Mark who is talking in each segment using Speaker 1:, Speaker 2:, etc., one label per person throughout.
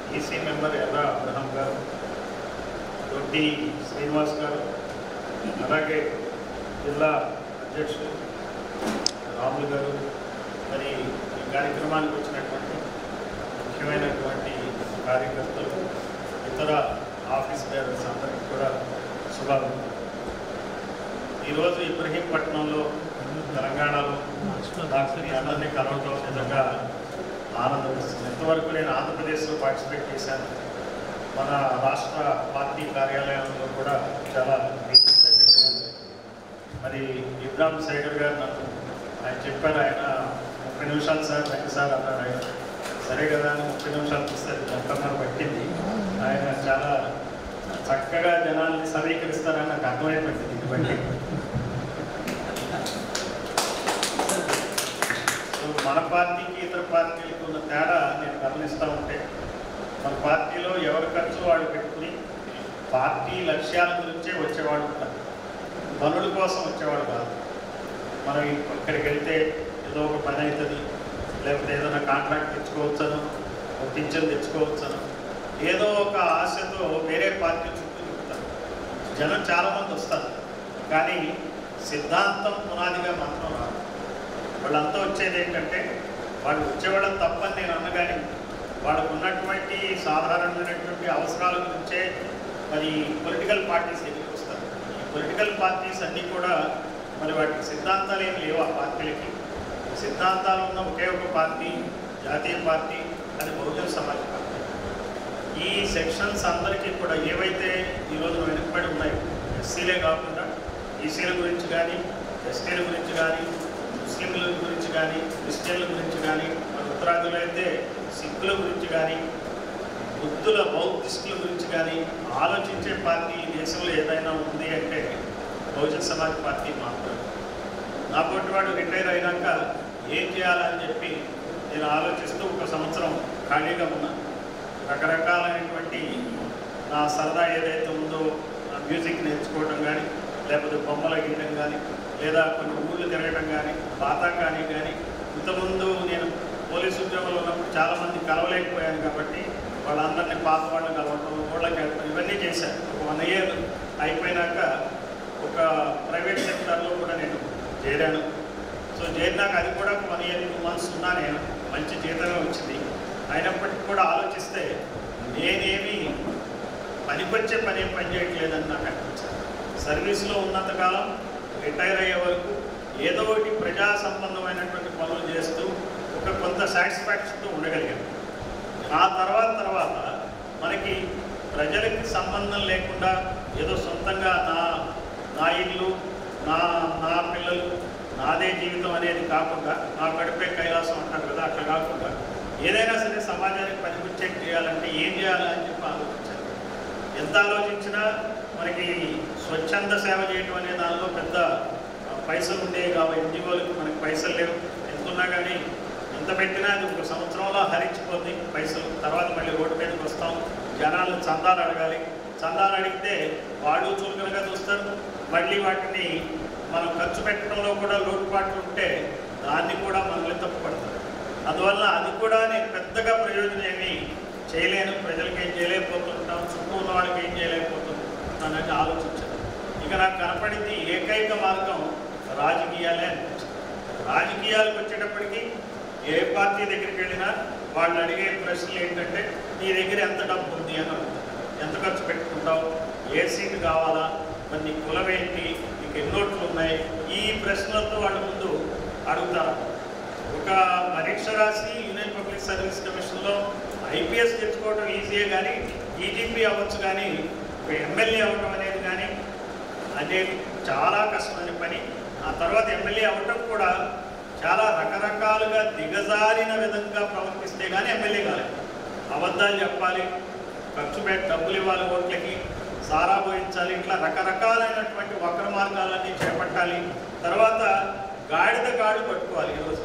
Speaker 1: EC member ఎర్ర Abraham గారు దొడ్డి శ్రీనివాస్ గారు అలాగే జిల్లా అధ్యక్షులు రాములు గారు మరి ఈ కార్యక్రమానికి వచ్చినటువంటి ముఖ్యమైనటువంటి కార్యకర్తలు ఇతర ఆఫీస్ బేరర్స్ అందరికీ కూడా శుభాకాంక్షలు ఈరోజు ఇబ్రహీంపట్నంలో తెలంగాణలో నాకు మీ అందరినీ కలవటం నిజంగా ఆనందం ఇస్తుంది ఇంతవరకు నేను ఆంధ్రప్రదేశ్లో పార్టిసిపేట్ చేశాను మన రాష్ట్ర పార్టీ కార్యాలయంలో కూడా చాలా మీటింగ్స్ అటెండ్ అయ్యాను. మరి ఇబ్రాహిం సైగర్ గారు నన్ను ఆయన చెప్పారు ఆయన ముప్పై నిమిషాలు సార్ రెండు సార్ అన్నారు ఆయన సరే కదా అని ముప్పై నిమిషాలు చూస్తే గంటన్నర పట్టింది ఆయన చాలా చక్కగా జనాల్ని సమీకరిస్తారని నాకు అర్థమైపోయింది దీన్ని బట్టి సో మన పార్టీకి ఇతర పార్టీలకు ఉన్న తేడా నేను గమనిస్తూ ఉంటే మన పార్టీలో ఎవరి ఖర్చు వాళ్ళు పెట్టుకుని పార్టీ లక్ష్యాల గురించే వచ్చేవాళ్ళు ఉంటారు పనుల కోసం వచ్చేవాళ్ళు కాదు మనం ఇక్కడికి వెళ్తే ఏదో ఒక పని అవుతుంది లేకపోతే ఏదైనా కాంట్రాక్ట్ తెచ్చుకోవచ్చను ఒక పింఛన్ తెచ్చుకోవచ్చను ఏదో ఒక ఆశతో వేరే పార్టీ చుట్టూ తిరుగుతారు జనం చాలామంది వస్తారు కానీ సిద్ధాంతం పునాదిగా మాత్రం రాదు వాళ్ళంతా వచ్చేది ఏంటంటే వాళ్ళు వచ్చేవాళ్ళని తప్పని నేను అన్నగాని వాళ్ళకు ఉన్నటువంటి సాధారణమైనటువంటి అవసరాల గురించే మరి పొలిటికల్ పార్టీస్ ఎదురు వస్తారు ఈ పొలిటికల్ పార్టీస్ అన్నీ కూడా మరి వాటికి సిద్ధాంతాలు ఏమి లేవు ఆ పార్టీలకి సిద్ధాంతాలు ఉన్న ఒకే ఒక పార్టీ జాతీయ పార్టీ అది బహుజన సమాజ్ పార్టీ ఈ సెక్షన్స్ అందరికీ కూడా ఏవైతే ఈరోజు వెనుకబడి ఉన్నాయో ఎస్సీలే కాకుండా ఈసీల గురించి కానీ ఎస్టీల గురించి కానీ ముస్లింల గురించి కానీ క్రిస్టియన్ల గురించి కానీ మన ఉత్తరాదిలో అయితే సిక్కుల గురించి కానీ బుద్ధుల బౌద్ధిస్టుల గురించి కానీ ఆలోచించే పార్టీ ఈ దేశంలో ఏదైనా ఉంది అంటే బహుజన సమాజ్ పార్టీ మాత్రమే నా పోటీ వాడు రిటైర్ అయినాక ఏం చేయాలని చెప్పి నేను ఆలోచిస్తూ ఒక సంవత్సరం ఖాళీగా ఉన్నా రకరకాలైనటువంటి నా సరదా ఏదైతే ఉందో నా మ్యూజిక్ నేర్చుకోవడం కానీ లేకపోతే బొమ్మలు గీయడం కానీ లేదా కొన్ని ఊళ్ళు తిరగడం కానీ బాతాకాని కానీ ఇంతకుముందు నేను పోలీసు ఉద్యోగంలో ఉన్నప్పుడు చాలామంది కలవలేకపోయాను కాబట్టి వాళ్ళందరినీ పాత వాళ్ళని కలవటం ఊళ్ళకి వెళ్ళటం ఇవన్నీ చేశాను ఒక వన్ ఇయర్ అయిపోయినాక ఒక ప్రైవేట్ సెక్టర్లో కూడా నేను చేరాను సో చేరినాక అది కూడా ఒక వన్ ఇయర్ టూ మంత్స్ ఉన్నా నేను మంచి జీతమే వచ్చింది అయినప్పటికీ కూడా ఆలోచిస్తే నేనేమి పనికొచ్చే పని ఏం పని చేయట్లేదని నాకు అనిపించింది సర్వీస్లో ఉన్నంతకాలం రిటైర్ అయ్యే వరకు ఏదో ఒకటి ప్రజా సంబంధమైనటువంటి పనులు చేస్తూ ఒక కొంత సాటిస్ఫాక్షన్తో ఉండగలిగాను ఆ తర్వాత తర్వాత మనకి ప్రజలకి సంబంధం లేకుండా ఏదో సొంతంగా నా నా ఇల్లు నా నా పిల్లలు నాదే జీవితం అనేది కాకుండా నా గడిపే కైలాసం అంటారు కదా అట్లా కాకుండా ఏదైనా సరే సమాజానికి పనికొచ్చే చేయాలంటే ఏం చేయాలని చెప్పి ఆలోచించాను ఎంత ఆలోచించినా మనకి స్వచ్ఛంద సేవ చేయడం అనే దానిలో పెద్ద ఆ, పైసలు ఉండేవి కావు ఎన్జిఓలకు మనకి పైసలు లేవు ఎంత ఉన్నా కానీ ఎంత పెట్టినా అది ఒక సంవత్సరంలో హరించిపోద్ది పైసలు తర్వాత మళ్ళీ రోడ్డు మీదకి వస్తాం జనాలను చందాలు అడగాలి చందాలు అడిగితే వాళ్ళు చురుకులుగా చూస్తారు మళ్ళీ వాటిని మనం ఖర్చు పెట్టడంలో కూడా లోటుపాట్లు ఉంటే దాన్ని కూడా మనల్ని తప్పుపడతారు అందువల్ల అది కూడా నేను పెద్దగా ప్రయోజనం ఏమి చేయలేను ప్రజలకు ఏం చేయలేకపోతుంటాం చుట్టూ ఉన్న వాళ్ళకి ఏం చేయలేకపోతున్నానని ఆలోచించాను ఇక నాకు కనపడింది ఏకైక మార్గం రాజకీయాలే అనిపించింది రాజకీయాలకు వచ్చేటప్పటికి ఏ పార్టీ దగ్గరికి వెళ్ళినా వాళ్ళు అడిగే ప్రశ్నలు ఏంటంటే నీ దగ్గర ఎంత డబ్బు ఉంది అని అడుగుతారు ఎంత ఖర్చు పెట్టుకుంటావు ఏ సీటు కావాలా మరి నీ కులం ఏంటి నీకు ఎన్ని ఓట్లు ఉన్నాయి ఈ ప్రశ్నలతో వాళ్ళ ముందు అడుగుతారు ఒక పరీక్ష రాసి యూనియన్ పబ్లిక్ సర్వీస్ కమిషన్లో ఐపీఎస్ తెచ్చుకోవడం ఈజీయే కానీ ఈజీపీ అవ్వచ్చు కానీ ఒక ఎమ్మెల్యే అవ్వడం అనేది కానీ అనేది చాలా కష్టమైన పని ఆ తర్వాత ఎమ్మెల్యే అవ్వటం కూడా చాలా రకరకాలుగా దిగజారిన విధంగా ప్రవర్తిస్తే కానీ ఎమ్మెల్యే కాలేదు అబద్ధాలు చెప్పాలి ఖర్చు పెట్టి డబ్బులు ఇవ్వాలి ఓట్లకి సారా పోయించాలి ఇట్లా రకరకాలైనటువంటి వక్ర మార్గాలన్నీ చేపట్టాలి తర్వాత గాడిద గాడు పట్టుకోవాలి ఈరోజు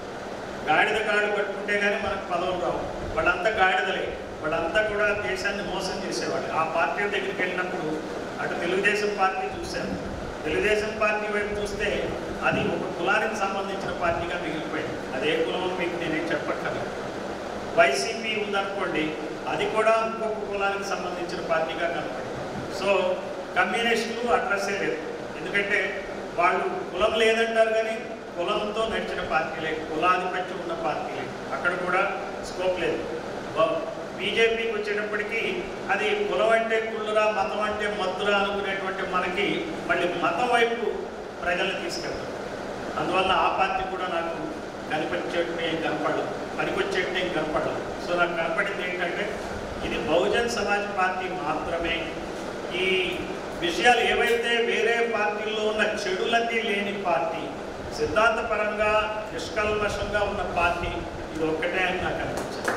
Speaker 1: గాడిద గాడు పట్టుకుంటే కానీ మనకు పదవులు రావు వాళ్ళంతా గాడిదలే వాళ్ళంతా కూడా దేశాన్ని మోసం చేసేవాళ్ళు ఆ పార్టీ దగ్గరికి వెళ్ళినప్పుడు అటు తెలుగుదేశం పార్టీ చూశాను తెలుగుదేశం పార్టీ వైపు చూస్తే అది ఒక కులానికి సంబంధించిన పార్టీగా మిగిలిపోయింది అదే కులం మీకు నేనేం చెప్పక్కర్లేదు వైసీపీ ఎన్సీపీ ఉందనుకోండి అది కూడా ఇంకొక కులానికి సంబంధించిన పార్టీగా కనపడింది సో కమ్యూనిస్టులు అడ్రస్సే లేదు ఎందుకంటే వాళ్ళు కులం లేదంటారు కానీ కులంతో నడిచిన పార్టీలే కులాధిపత్యం ఉన్న పార్టీలే అక్కడ కూడా స్కోప్ లేదు బీజేపీకి వచ్చేటప్పటికి అది కులం అంటే కుళ్ళురా మతం అంటే మత్తురా అనుకునేటువంటి మనకి మళ్ళీ మతం వైపు ప్రజల్ని తీసుకెళ్తారు అందువల్ల ఆ పార్టీ కూడా నాకు కనిపించేట్టు ఏం కనపడదు పనికొచ్చేట్టు ఏం కనపడదు సో నాకు కనపడింది ఏంటంటే ఇది బహుజన్ సమాజ్ పార్టీ మాత్రమే ఈ విషయాలు ఏవైతే వేరే పార్టీల్లో ఉన్న చెడులన్నీ లేని పార్టీ సిద్ధాంతపరంగా నిష్కల్మషంగా ఉన్న పార్టీ ఇది ఒక్కటే అని నాకు అనిపించింది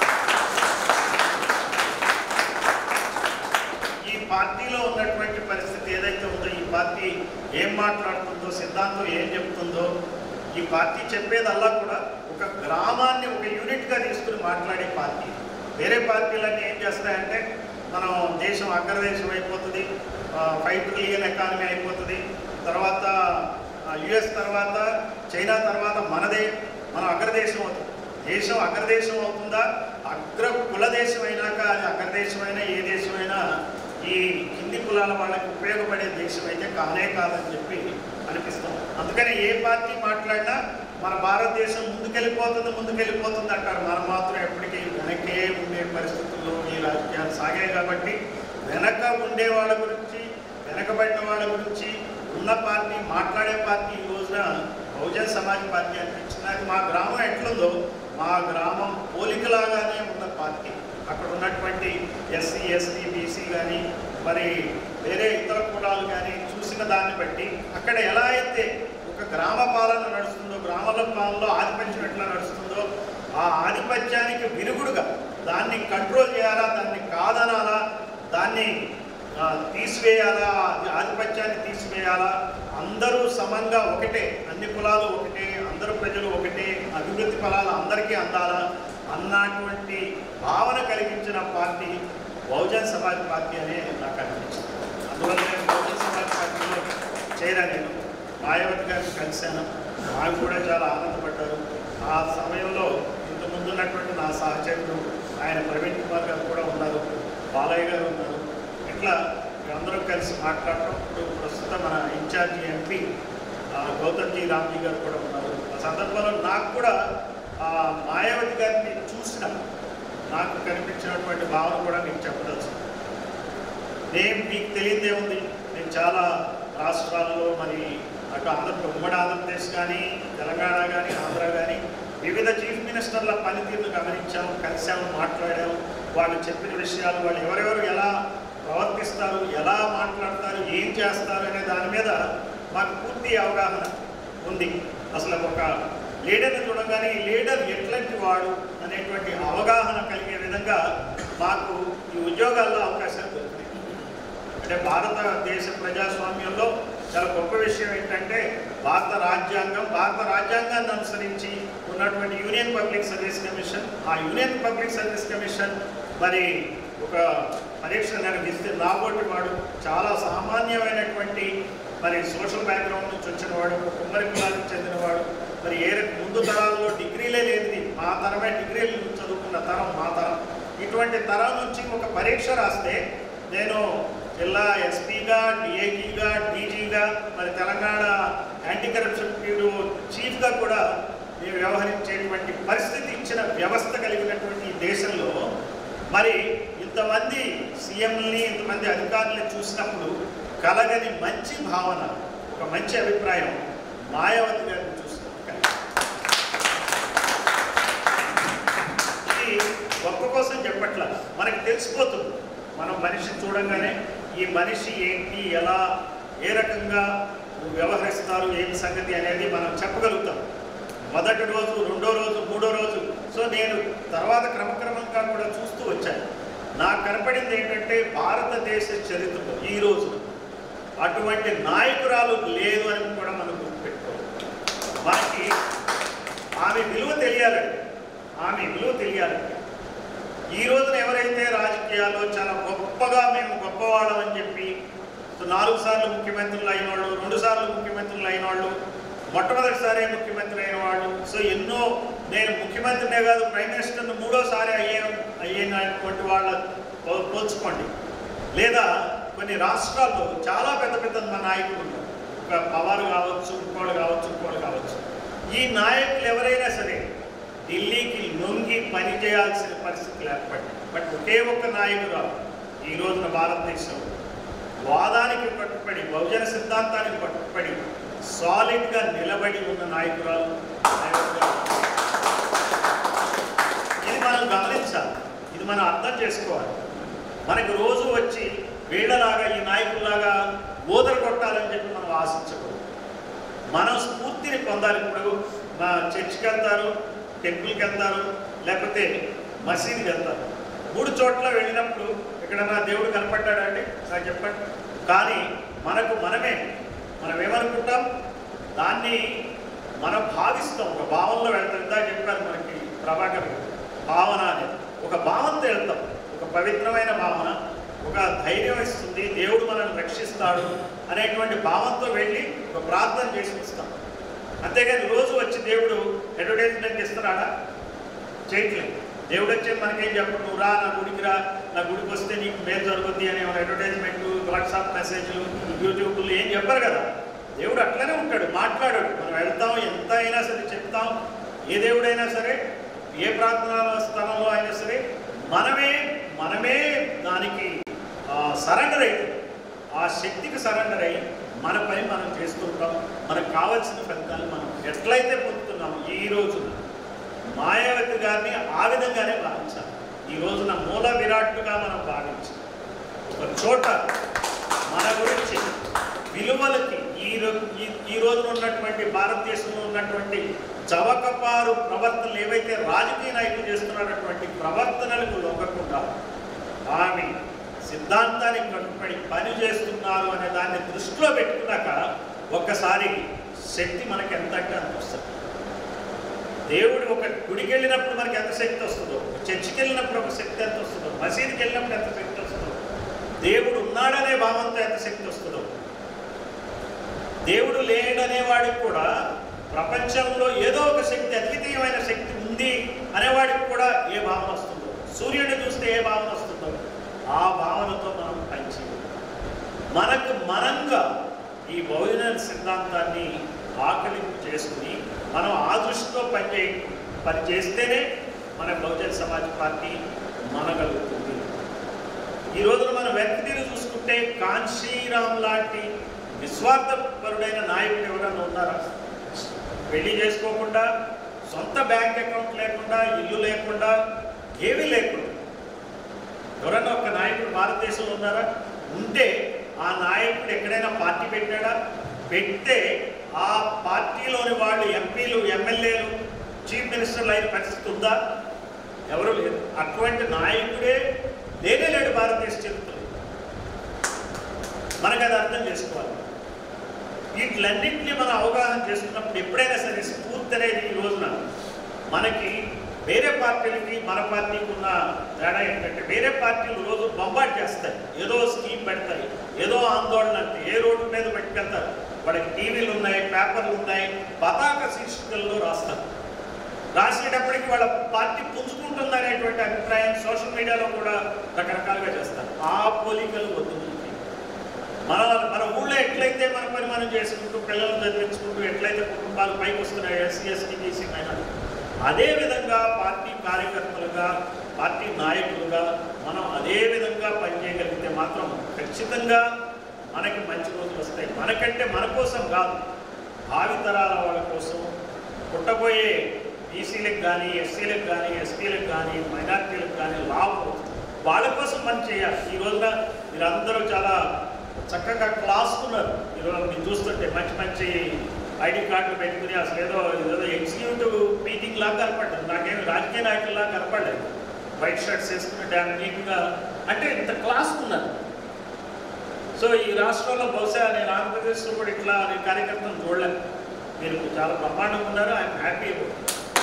Speaker 1: ఈ పార్టీలో ఉన్నటువంటి పరిస్థితి ఏదైతే ఉందో ఈ పార్టీ ఏం మాట్లాడుతుందో సిద్ధాంతం ఏం చెప్తుందో ఈ పార్టీ చెప్పేదల్లా కూడా ఒక గ్రామాన్ని ఒక యూనిట్గా తీసుకుని మాట్లాడే పార్టీ వేరే పార్టీలన్నీ ఏం చేస్తాయంటే మనం దేశం అగ్రదేశం అయిపోతుంది ఫైవ్ ట్రిలియన్ ఎకానమీ అయిపోతుంది తర్వాత యుఎస్ తర్వాత చైనా తర్వాత మనదే మనం అగ్రదేశం అవుతుంది దేశం అగ్రదేశం అవుతుందా అగ్ర కుల దేశం అయినాక అది అగ్రదేశమైనా ఏ దేశమైనా ఈ కింది కులాల వాళ్ళకి ఉపయోగపడే దేశం అయితే కానే కాదని చెప్పి అనిపిస్తాం అందుకని ఏ పార్టీ మాట్లాడినా మన భారతదేశం ముందుకెళ్ళిపోతుంది ముందుకెళ్ళిపోతుంది అంటారు మనం మాత్రం ఎప్పటికీ వెనకే ఉండే పరిస్థితుల్లో ఈ రాజకీయాలు సాగాయి కాబట్టి వెనక ఉండే వాళ్ళ గురించి వెనకబడిన వాళ్ళ గురించి ఉన్న పార్టీ మాట్లాడే పార్టీ ఈ రోజున బహుజన్ సమాజ్ పార్టీ అనిపించింది అది మా గ్రామం ఎట్లుందో మా గ్రామం పోలికలాగానే ఉన్న పార్టీ అక్కడ ఉన్నటువంటి ఎస్సీ ఎస్టీ బీసీ కానీ మరి వేరే ఇతర కులాలు కానీ చూసిన దాన్ని బట్టి అక్కడ ఎలా అయితే ఒక గ్రామ పాలన నడుస్తుందో గ్రామాల పాలనలో ఆధిపత్యం ఎట్లా నడుస్తుందో ఆ ఆధిపత్యానికి విరుగుడుగా దాన్ని కంట్రోల్ చేయాలా దాన్ని కాదనాలా దాన్ని ఆ, తీసివేయాలా అది ఆధిపత్యాన్ని తీసివేయాలా అందరూ సమంగా ఒకటే అన్ని కులాలు ఒకటే అందరు ప్రజలు ఒకటే అభివృద్ధి ఫలాలు అందరికీ అందాలా అన్నటువంటి భావన కలిగించిన పార్టీ బహుజన్ సమాజ్ పార్టీ అనే నాకు అనిపించింది అందువల్ల నేను బహుజన్ సమాజ్ పార్టీలో చేరా నేను మాయావతి గారిని కలిశాను ఆమె కూడా చాలా ఆనందపడ్డారు ఆ సమయంలో ఇంత ముందున్నటువంటి నా సహచరుడు ఆయన ప్రవీణ్ కుమార్ గారు కూడా ఉన్నారు బాలయ్య గారు ఉన్నారు ఇట్లా అందరూ కలిసి మాట్లాడటం ఇప్పుడు ప్రస్తుతం మన ఇన్ఛార్జి ఎంపీ గౌతమ్జీ రామ్జీ గారు కూడా ఉన్నారు ఆ సందర్భంలో నాకు కూడా ఆ మాయావతి గారిని చూసిన నాకు కనిపించినటువంటి భావన కూడా మీకు చెప్పదలుచు నేను మీకు తెలియదే ఉంది నేను చాలా రాష్ట్రాల్లో మరి అటు ఆంధ్ర ఉమ్మడి ఆంధ్రప్రదేశ్ కానీ తెలంగాణ కానీ ఆంధ్ర కానీ వివిధ చీఫ్ మినిస్టర్ల పనితీరును గమనించాము కలిసాము మాట్లాడాము వాళ్ళు చెప్పిన విషయాలు వాళ్ళు ఎవరెవరు ఎలా ప్రవర్తిస్తారు ఎలా మాట్లాడతారు ఏం చేస్తారు అనే దాని మీద మాకు పూర్తి అవగాహన ఉంది అసలు ఒక లీడర్ని చూడగానే ఈ లీడర్ ఎట్లాంటి వాడు అనేటువంటి అవగాహన కలిగే విధంగా మాకు ఈ ఉద్యోగాల్లో అవకాశాలు దొరుకుతాయి అంటే భారతదేశ ప్రజాస్వామ్యంలో చాలా గొప్ప విషయం ఏంటంటే భారత రాజ్యాంగం భారత రాజ్యాంగాన్ని అనుసరించి ఉన్నటువంటి యూనియన్ పబ్లిక్ సర్వీస్ కమిషన్ ఆ యూనియన్ పబ్లిక్ సర్వీస్ కమిషన్ మరి ఒక పరీక్ష నిర్వహిస్తే నాబోటి వాడు చాలా సామాన్యమైనటువంటి మరి సోషల్ బ్యాక్గ్రౌండ్ నుంచి వచ్చిన వాడు ఒక కుమ్మరి కులానికి చెందినవాడు మరి ఏ రక- ముందు తరాల్లో డిగ్రీలే లేదు మా తరమే డిగ్రీలు చదువుకున్న తరం మా తరం ఇటువంటి తరం నుంచి ఒక పరీక్ష రాస్తే నేను జిల్లా ఎస్పీగా డిఐజీగా డీజీగా మరి తెలంగాణ యాంటీ కరప్షన్ బ్యూరో చీఫ్గా కూడా నేను వ్యవహరించేటువంటి పరిస్థితి ఇచ్చిన వ్యవస్థ కలిగినటువంటి ఈ దేశంలో మరి ఇంతమంది సీఎంని ఇంతమంది అధికారుల్ని చూసినప్పుడు కలగని మంచి భావన ఒక మంచి అభిప్రాయం మాయావతి గారిని చూసినప్పుడు కలిగింది. ఇది గొప్ప కోసం చెప్పట్ల మనకి తెలిసిపోతుంది మనం మనిషిని చూడంగానే ఈ మనిషి ఏంటి ఎలా ఏ రకంగా వ్యవహరిస్తారు ఏం సంగతి అనేది మనం చెప్పగలుగుతాం మొదటి రోజు రెండో రోజు మూడో రోజు సో నేను తర్వాత క్రమక్రమంగా కూడా చూస్తూ వచ్చాను నాకు కనపడింది ఏంటంటే భారతదేశ చరిత్రలో ఈ రోజు అటువంటి నాయకురాలు లేదు అని కూడా మనం గుర్తుపెట్టుకోవాలి మనకి ఆమె విలువ తెలియాలండి ఆమె విలువ తెలియాలండి ఈ రోజున ఎవరైతే రాజకీయాల్లో చాలా గొప్పగా మేము గొప్పవాళ్ళం అని చెప్పి సో నాలుగు సార్లు ముఖ్యమంత్రులు అయిన వాళ్ళు రెండు సార్లు ముఖ్యమంత్రులు అయిన వాళ్ళు మొట్టమొదటిసారి ముఖ్యమంత్రి అయిన వాళ్ళు సో ఎన్నో నేను ముఖ్యమంత్రినే కాదు ప్రైమ్ మినిస్టర్ని మూడోసారి అయ్యే అయినటువంటి వాళ్ళ పో- పోల్చుకోండి లేదా కొన్ని రాష్ట్రాల్లో చాలా పెద్ద పెద్ద మా నాయకులు ఉన్నారు ఒక పవార్ కావచ్చు ఇంకోళ్ళు కావచ్చు ఇంకోళ్ళు కావచ్చు ఈ నాయకులు ఎవరైనా సరే ఢిల్లీకి లొంగి పని చేయాల్సిన పరిస్థితులు ఏర్పడ్డాయి బట్ ఒకే ఒక్క నాయకురాలు ఈ రోజున భారతదేశం వాదానికి కట్టుబడి బహుజన సిద్ధాంతానికి కట్టుబడి సాలిడ్గా నిలబడి ఉన్న నాయకురాలు నాయకురాలు. ఇది మనం గమనించాలి ఇది మనం అర్థం చేసుకోవాలి మనకి రోజు వచ్చి వీళ్ళలాగా ఈ నాయకుల్లాగా ఊదర కొట్టాలని చెప్పి మనం ఆశించకూడదు మనం స్ఫూర్తిని పొందాలి ఇప్పుడు మా చర్చికి వెళ్తారు టెంపుల్కి వెళ్తారు లేకపోతే మసీద్కి వెళ్తారు మూడు చోట్ల వెళ్ళినప్పుడు ఎక్కడన్నా దేవుడు కనపడ్డాడా అండి నాకు చెప్పండి కానీ మనకు మనమే మనం ఏమనుకుంటాం దాన్ని మనం భావిస్తాం ఒక భావనలో వెళ్తాం ఇందా చెప్పారు మనకి ప్రభాకర్ గారు. భావన అనేది ఒక భావనతో వెళ్తాం ఒక పవిత్రమైన భావన ఒక ధైర్యం ఇస్తుంది దేవుడు మనల్ని రక్షిస్తాడు అనేటువంటి భావంతో వెళ్ళి ఒక ప్రార్థన చేసి వస్తాం అంతేగాని రోజు వచ్చి దేవుడు అడ్వర్టైజ్మెంట్ ఇస్తున్నాడా చేయట్లేదు దేవుడు వచ్చి మనకేం చెప్పడు నువ్వు రా నా గుడికి రా నా గుడికి వస్తే నీకు మేలు జరుగుద్ది అనే అడ్వర్టైజ్మెంట్ వాట్సాప్ మెసేజ్లు యూట్యూబ్లు ఏం చెప్పరు కదా దేవుడు అట్లనే ఉంటాడు మాట్లాడాడు మనం వెళ్తాం ఎంత అయినా సరే చెప్తాం ఏ దేవుడైనా సరే ఏ ప్రార్థనా స్థలంలో అయినా సరే మనమే మనమే దానికి సరెండర్ అయితే ఆ శక్తికి సరెండర్ అయ్యి మన పని మనం చేస్తుంటాం మనకు కావాల్సిన ఫలితాలు మనం ఎట్లయితే పొందుతున్నాం ఈ రోజున మాయావతి గారిని ఆ విధంగానే భావించాలి ఈ రోజున మూల విరాట్టుగా మనం భావించాలి ఒక చోట మన గురించి విలువలకి ఈ రో- ఈ- ఈ రోజున ఉన్నటువంటి భారతదేశంలో ఉన్నటువంటి చవకపారు ప్రవర్తనలు ఏవైతే రాజకీయ నాయకులు చేస్తున్నటువంటి ప్రవర్తనలకు లొంగకుండా ఆమె సిద్ధాంతానికి కట్టుబడి పని చేస్తున్నారు అనే దాన్ని దృష్టిలో పెట్టుకున్నాక ఒక్కసారి శక్తి మనకి ఎంత అంటే అంత వస్తుంది దేవుడు ఒక గుడికి వెళ్ళినప్పుడు మనకి ఎంత శక్తి వస్తుందో చర్చికి వెళ్ళినప్పుడు ఒక శక్తి ఎంత వస్తుందో మసీదుకి వెళ్ళినప్పుడు ఎంత శక్తి వస్తుందో దేవుడు ఉన్నాడనే భావంతో ఎంత శక్తి వస్తుందో దేవుడు లేడనే వాడికి కూడా ప్రపంచంలో ఏదో ఒక శక్తి అద్వితీయమైన శక్తి ఉంది అనేవాడికి కూడా ఏ భావన వస్తుందో సూర్యుడిని చూస్తే ఏ భావన వస్తుందో ఆ భావనతో మనం పంచి మనకు మనంగా ఈ బహుజన సిద్ధాంతాన్ని ఆకలింపు చేసుకుని మనం ఆ దృష్టితో పనిచే పని చేస్తేనే మన బహుజన సమాజ్ పార్టీ మనగలుగుతుంది ఈ రోజున మనం వెనక్కి చూసుకుంటే కాంశీరామ్ లాంటి నిస్వార్థపరుడైన నాయకుడు ఎవరైనా ఉన్నారా పెళ్లి చేసుకోకుండా సొంత బ్యాంక్ అకౌంట్ లేకుండా ఇల్లు లేకుండా ఏమీ లేకుండా ఎవరన్నా ఒక నాయకుడు భారతదేశంలో ఉన్నారా ఉంటే ఆ నాయకుడు ఎక్కడైనా పార్టీ పెట్టాడా పెడితే ఆ పార్టీలోని వాళ్ళు ఎంపీలు ఎమ్మెల్యేలు చీఫ్ మినిస్టర్లు అయిన పరిస్థితి ఉందా ఎవరు లేరు అటువంటి నాయకుడే లేనే లేడు భారతదేశ చరిత్రలో మనకు అది అర్థం చేసుకోవాలి వీటిలన్నింటినీ మనం అవగాహన చేసుకున్నప్పుడు ఎప్పుడైనా సరే స్ఫూర్తి అనేది ఈ రోజున మనకి వేరే పార్టీలకి మన పార్టీకి ఉన్న తేడా ఏంటంటే వేరే పార్టీలు రోజు బొంబాట్ చేస్తాయి ఏదో స్కీమ్ పెడతాయి ఏదో ఆందోళన అంటే ఏ రోడ్డు మీద పెట్టుకెళ్తారు వాళ్ళకి టీవీలు ఉన్నాయి పేపర్లు ఉన్నాయి పతాక శీర్షికల్లో రాస్తారు రాసేటప్పటికి వాళ్ళ పార్టీ పుంజుకుంటుంది అనేటువంటి అభిప్రాయం సోషల్ మీడియాలో కూడా రకరకాలుగా చేస్తారు ఆ పోలికలు వద్దు మనకి. మన మన ఊళ్ళో ఎట్లయితే మన పని మనం చేసుకుంటూ పిల్లలు చదివించుకుంటూ ఎట్లయితే కుటుంబాలు పైకి వస్తున్నాయి ఎస్సీ ఎస్టీ బీసీ మైనార్టీ అదే విధంగా పార్టీ కార్యకర్తలుగా పార్టీ నాయకులుగా మనం అదే విధంగా పనిచేయగలిగితే మాత్రం ఖచ్చితంగా మనకి మంచి రోజులు వస్తాయి మనకంటే మన కోసం కాదు భావితరాల వాళ్ళ కోసం పుట్టబోయే బీసీలకు కానీ ఎస్సీలకు కానీ ఎస్టీలకు కానీ మైనార్టీలకు కానీ లాభం వాళ్ళ కోసం పని చేయాలి ఈ రోజున మీరందరూ చాలా చక్కగా క్లాస్ ఉన్నారు ఈరోజు మీరు చూస్తుంటే మంచి మంచి ఐడి కార్డులు పెట్టుకుని అసలు ఏదో ఏదో ఎగ్జిక్యూటివ్ మీటింగ్ లాగా కనపడ్డది నాకేమి రాజకీయ నాయకుల్లా కనపడలేదు వైట్ షర్ట్స్ వేసుకుని డ్యామ్ నీట్గా అంటే ఇంత క్లాస్ ఉన్నారు సో ఈ రాష్ట్రంలో బహుశా నేను ఆంధ్రప్రదేశ్లో కూడా ఇట్లా నేను కార్యకర్తలు చూడలేను మీరు చాలా బ్రహ్మాండంగా ఉన్నారు ఐఎమ్ హ్యాపీ అబౌట్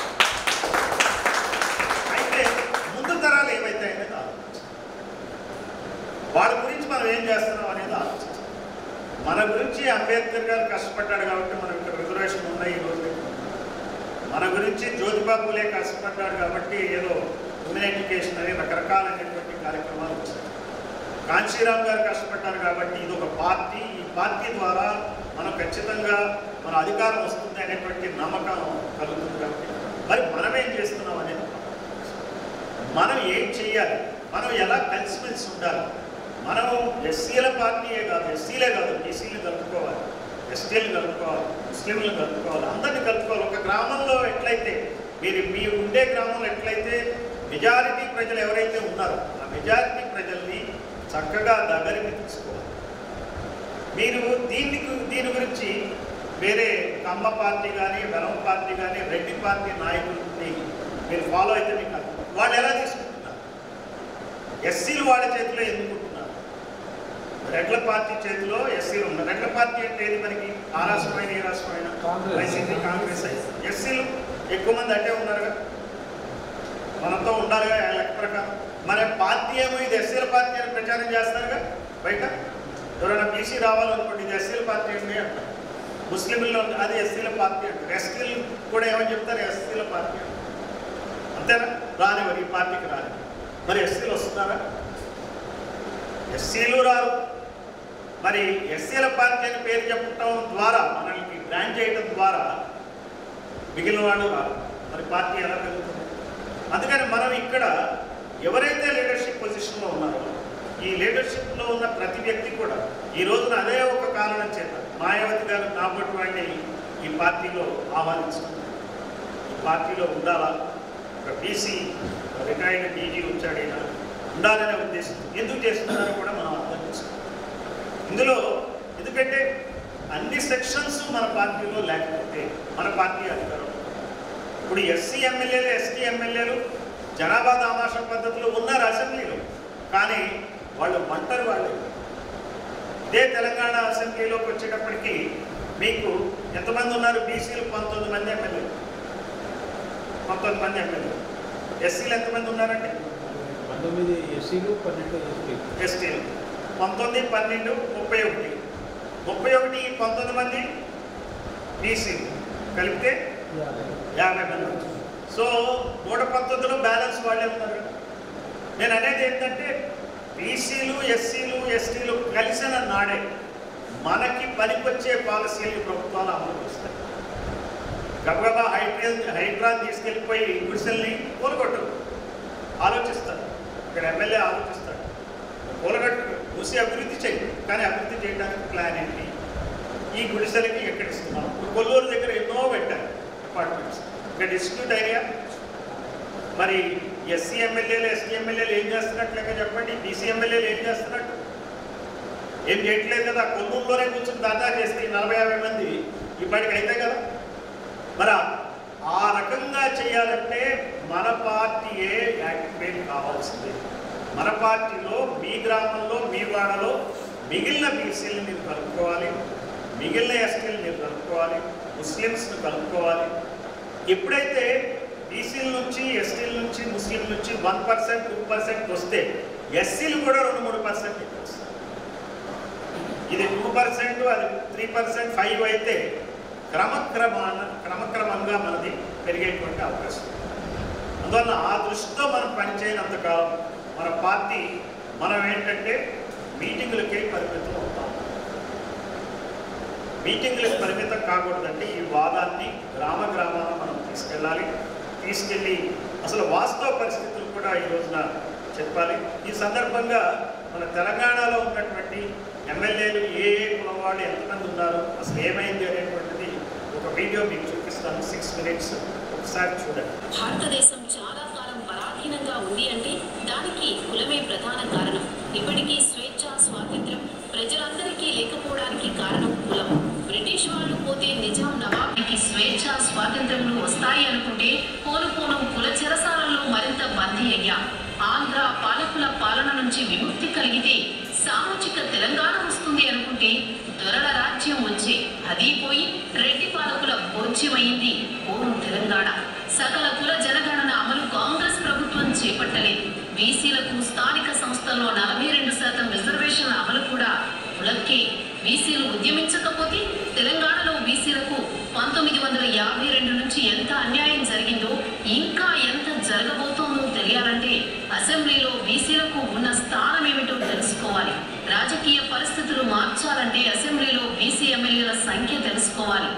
Speaker 1: అయితే ముందు తరాలు ఏమైతే అనేది ఆలోచించాలి వాళ్ళ గురించి మనం ఏం చేస్తున్నాం అనేది ఆలోచించాలి మన గురించి అంబేద్కర్ గారు కష్టపడ్డాడు కాబట్టి మనం ఇక్కడ రిజర్వ్ రిజర్వేషన్ ఉన్నాయి ఈ రోజు మన గురించి జ్యోతిబా పూలే కష్టపడ్డాడు కాబట్టి ఏదో ఉమెన్ ఎడ్యుకేషన్ అని రకరకాలైనటువంటి కార్యక్రమాలు వచ్చాయి కాంశీరామ్ గారు కష్టపడ్డారు కాబట్టి ఇది ఒక పార్టీ ఈ పార్టీ ద్వారా మనం ఖచ్చితంగా మన అధికారం వస్తుంది అనేటువంటి నమ్మకం కలుగుతుంది కాబట్టి మరి మనం ఏం చేస్తున్నాం అనేది మనం ఏం చేయాలి మనం ఎలా కలిసిమెలిసి ఉండాలి మనం ఎస్సీల పార్టీయే కాదు ఎస్సీలే కాదు బీసీలు కలుపుకోవాలి ఎస్టీలు కలుపుకోవాలి ముస్లింలు కలుపుకోవాలి అందరినీ కలుపుకోవాలి ఒక గ్రామంలో ఎట్లయితే మీరు మీ ఉండే గ్రామంలో ఎట్లయితే మెజారిటీ ప్రజలు ఎవరైతే ఉన్నారో ఆ మెజారిటీ ప్రజల్ని చక్కగా దగ్గరికి తీసుకోవాలి మీరు దీనికి దీని గురించి వేరే కమ్మ పార్టీ కానీ వెలం పార్టీ కానీ రెడ్డి పార్టీ నాయకుల్ని మీరు ఫాలో అయితే మీకు అర్థం. వాళ్ళు ఎలా తీసుకుంటున్నారు ఎస్సీలు వాళ్ళ చేతిలో ఎందుకుంటున్నారు రెడ్ల పార్టీ చేతిలో ఎస్సీలు ఉన్నారు రెడ్ల పార్టీ అంటే ఏది మనకి ఆ రాష్ట్రమైన ఈ రాష్ట్రమైన
Speaker 2: కాంగ్రెస్.
Speaker 1: వైసీపీ కాంగ్రెస్ అయితే ఎస్సీలు ఎక్కువ మంది అట్టే ఉన్నారుగా మనతో ఉండాలిగా ఆ లెక్క ప్రకారం మన పార్టీ ఏమో ఇది ఎస్సీల పార్టీ అని ప్రచారం చేస్తారుగా బయట ఎవరైనా బీసీ రావాలనుకోండి ఇది ఎస్సీల పార్టీ అండి అంటారు ముస్లింల్లో అది ఎస్సీల పార్టీ అంటారు ఎస్టీలు కూడా ఏమని చెప్తారు ఎస్సీల పార్టీ అంటారు అంతేనా రానివ్వరు ఈ పార్టీకి రాని మరి ఎస్సీలు వస్తున్నారా ఎస్సీలు రారు మరి ఎస్సీల పార్టీ అని పేరు చెప్పడం ద్వారా మనల్ని బ్రాండ్ చేయడం ద్వారా మిగిలిన వాళ్ళు రారు మరి పార్టీ ఎలా పెరుగుతుంది అందుకని మనం ఇక్కడ ఎవరైతే లీడర్షిప్ పొజిషన్లో ఉన్నారో ఈ లీడర్షిప్లో ఉన్న ప్రతి వ్యక్తి కూడా ఈ రోజున అదే ఒక కారణం చేత మాయావతి గారు నాబోటి వాడిని ఈ పార్టీలో ఆహ్వానించుకుంది ఈ పార్టీలో ఉండాలా ఒక బీసీ రిటైర్డ్ డీజీ వచ్చాడు ఈయన ఉండాలనే ఉద్దేశం ఎందుకు చేస్తున్నారో కూడా మనం అర్థం చేసుకోవాలి ఇందులో ఎందుకంటే అన్ని సెక్షన్స్ మన పార్టీలో లేకపోతే మన పార్టీ అధికారం ఇప్పుడు ఎస్సీ ఎమ్మెల్యేలు ఎస్టీ ఎమ్మెల్యేలు జనాభా దామాష పద్ధతిలో ఉన్నారు అసెంబ్లీలో కానీ వాళ్ళు ఒంటరి వాళ్ళు ఇదే తెలంగాణ అసెంబ్లీలోకి వచ్చేటప్పటికి మీకు ఎంతమంది ఉన్నారు బీసీలు పంతొమ్మిది మంది ఎమ్మెల్యేలు పంతొమ్మిది మంది ఎమ్మెల్యేలు ఎస్సీలు ఎంతమంది ఉన్నారండి
Speaker 2: పంతొమ్మిది ఎస్సీలు పన్నెండు ఎస్టీ
Speaker 1: ఎస్టీలు పంతొమ్మిది పన్నెండు ముప్పై ఒకటి ముప్పై ఒకటి పంతొమ్మిది మంది బీసీలు కలిపితే యాభై మంది వచ్చారు. సో నూట పంతొమ్మిదిలో బ్యాలెన్స్ వాళ్ళే ఉన్నారు కదా. నేను అనేది ఏంటంటే బీసీలు ఎస్సీలు ఎస్టీలు కలిసిన నాడే మనకి పనికొచ్చే పాలసీలు ప్రభుత్వాలు అమలు చేస్తాయి గబగబా హైడ్రాన్ హైడ్రాన్ తీసుకెళ్ళిపోయి గుడిసెల్ని కూలగొట్టరు ఆలోచిస్తారు ఇక్కడ ఎమ్మెల్యే ఆలోచిస్తాడు కూలగట్టు చూసి అభివృద్ధి చేయి కానీ అభివృద్ధి చేయడానికి ప్లాన్ ఏంటి ఈ గుడిసెలకి ఎక్కడ ఇస్తున్నాం ఇప్పుడు కొల్లూరు దగ్గర ఎన్నో పెట్టారు అపార్ట్మెంట్స్ ఇక్కడ డిస్ట్రిక్ట్ ఏరియా మరి ఎస్సీ ఎమ్మెల్యేలు ఎస్టీ ఎమ్మెల్యేలు ఏం చేస్తున్నట్టు లెక్క చెప్పండి బీసీ ఎమ్మెల్యేలు ఏం చేస్తున్నట్టు ఏం చేయట్లేదు కదా కొల్లూరులోనే కూర్చొని దాదా చేస్తే ఈ నలభై యాభై మంది ఇప్పటికి అయితే కదా మరి ఆ- ఆ రకంగా చేయాలంటే మన పార్టీయే యాక్టివేట్ కావాల్సిందే మన పార్టీలో మీ గ్రామంలో మీ వాడలో మిగిలిన బీసీలు మీరు కలుపుకోవాలి మిగిలిన ఎస్టీలు మీరు కలుపుకోవాలి ముస్లిమ్స్ని కలుపుకోవాలి ఎప్పుడైతే బీసీల నుంచి ఎస్టీల నుంచి ముస్లిం నుంచి వన్ పర్సెంట్ టూ పర్సెంట్ వస్తే ఎస్సీలు కూడా రెండు మూడు పర్సెంట్ వస్తాయి ఇది టూ పర్సెంట్ అది త్రీ పర్సెంట్ ఫైవ్ అయితే క్రమక్రమాన క్రమక్రమంగా మనది పెరిగేటువంటి అవకాశం ఉంది. అందువల్ల ఆ దృష్టితో మనం పనిచేయనంత కాలం మన పార్టీ మనం ఏంటంటే మీటింగులకే పరిమితం అవుతాం మీటింగులకు పరిమితం కాకూడదంటే ఈ వాదాన్ని గ్రామ గ్రామాన మనం తీసుకెళ్ళాలి తీసుకెళ్ళి అసలు వాస్తవ పరిస్థితులు కూడా ఈ రోజున చెప్పాలి ఈ సందర్భంగా మన తెలంగాణలో ఉన్నటువంటి ఎమ్మెల్యేలు ఏ ఏ కులం వాళ్ళు ఎంతమంది ఉన్నారు అసలు ఏమైంది అనేటువంటిది ఒక వీడియో మీకు చూపిస్తాను సిక్స్ మినిట్స్ ఒకసారి చూడండి
Speaker 3: భారతదేశం చాలా కాలం పరాధీనంగా ఉంది అంటే దానికి కులమే ప్రధాన కారణం ఇప్పటికీ స్వేచ్ఛ స్వాతంత్ర్యం ప్రజలందరికీ లేకపోవడానికి కారణం కులం బ్రిటిష్ వాళ్ళు పోతే నిజాం నవాబ్కి స్వేచ్ఛ స్వాతంత్ర్యములు వస్తాయి అనుకుంటే పోను పోను కుల చెరసాలలో మరింత బందీ అయ్యా ఆంధ్ర పాలకుల పాలన నుంచి విముక్తి కలిగితే సామాజిక తెలంగాణ వస్తుంది అనుకుంటే దొరల రాజ్యం వచ్చే అది పోయి రెడ్డి పాలకుల భోజ్యమైంది పూర్వం తెలంగాణ సకల కుల జనగణన అమలు కాంగ్రెస్ ప్రభుత్వం చేపట్టలేదు బీసీలకు స్థానిక సంస్థల్లో నలభై రెండు శాతం రిజర్వేషన్ల అమలు కూడా కులక్కే బీసీలు ఉద్యమించకపోతే తెలంగాణలో బీసీలకు పంతొమ్మిది వందల యాభై రెండు నుంచి ఎంత అన్యాయం జరిగిందో ఇంకా ఎంత జరగబోతోందో తెలియాలంటే అసెంబ్లీలో బీసీలకు ఉన్న స్థానం ఏమిటో తెలుసుకోవాలి రాజకీయ పరిస్థితులు మార్చాలంటే అసెంబ్లీలో బీసీ ఎమ్మెల్యేల సంఖ్య తెలుసుకోవాలి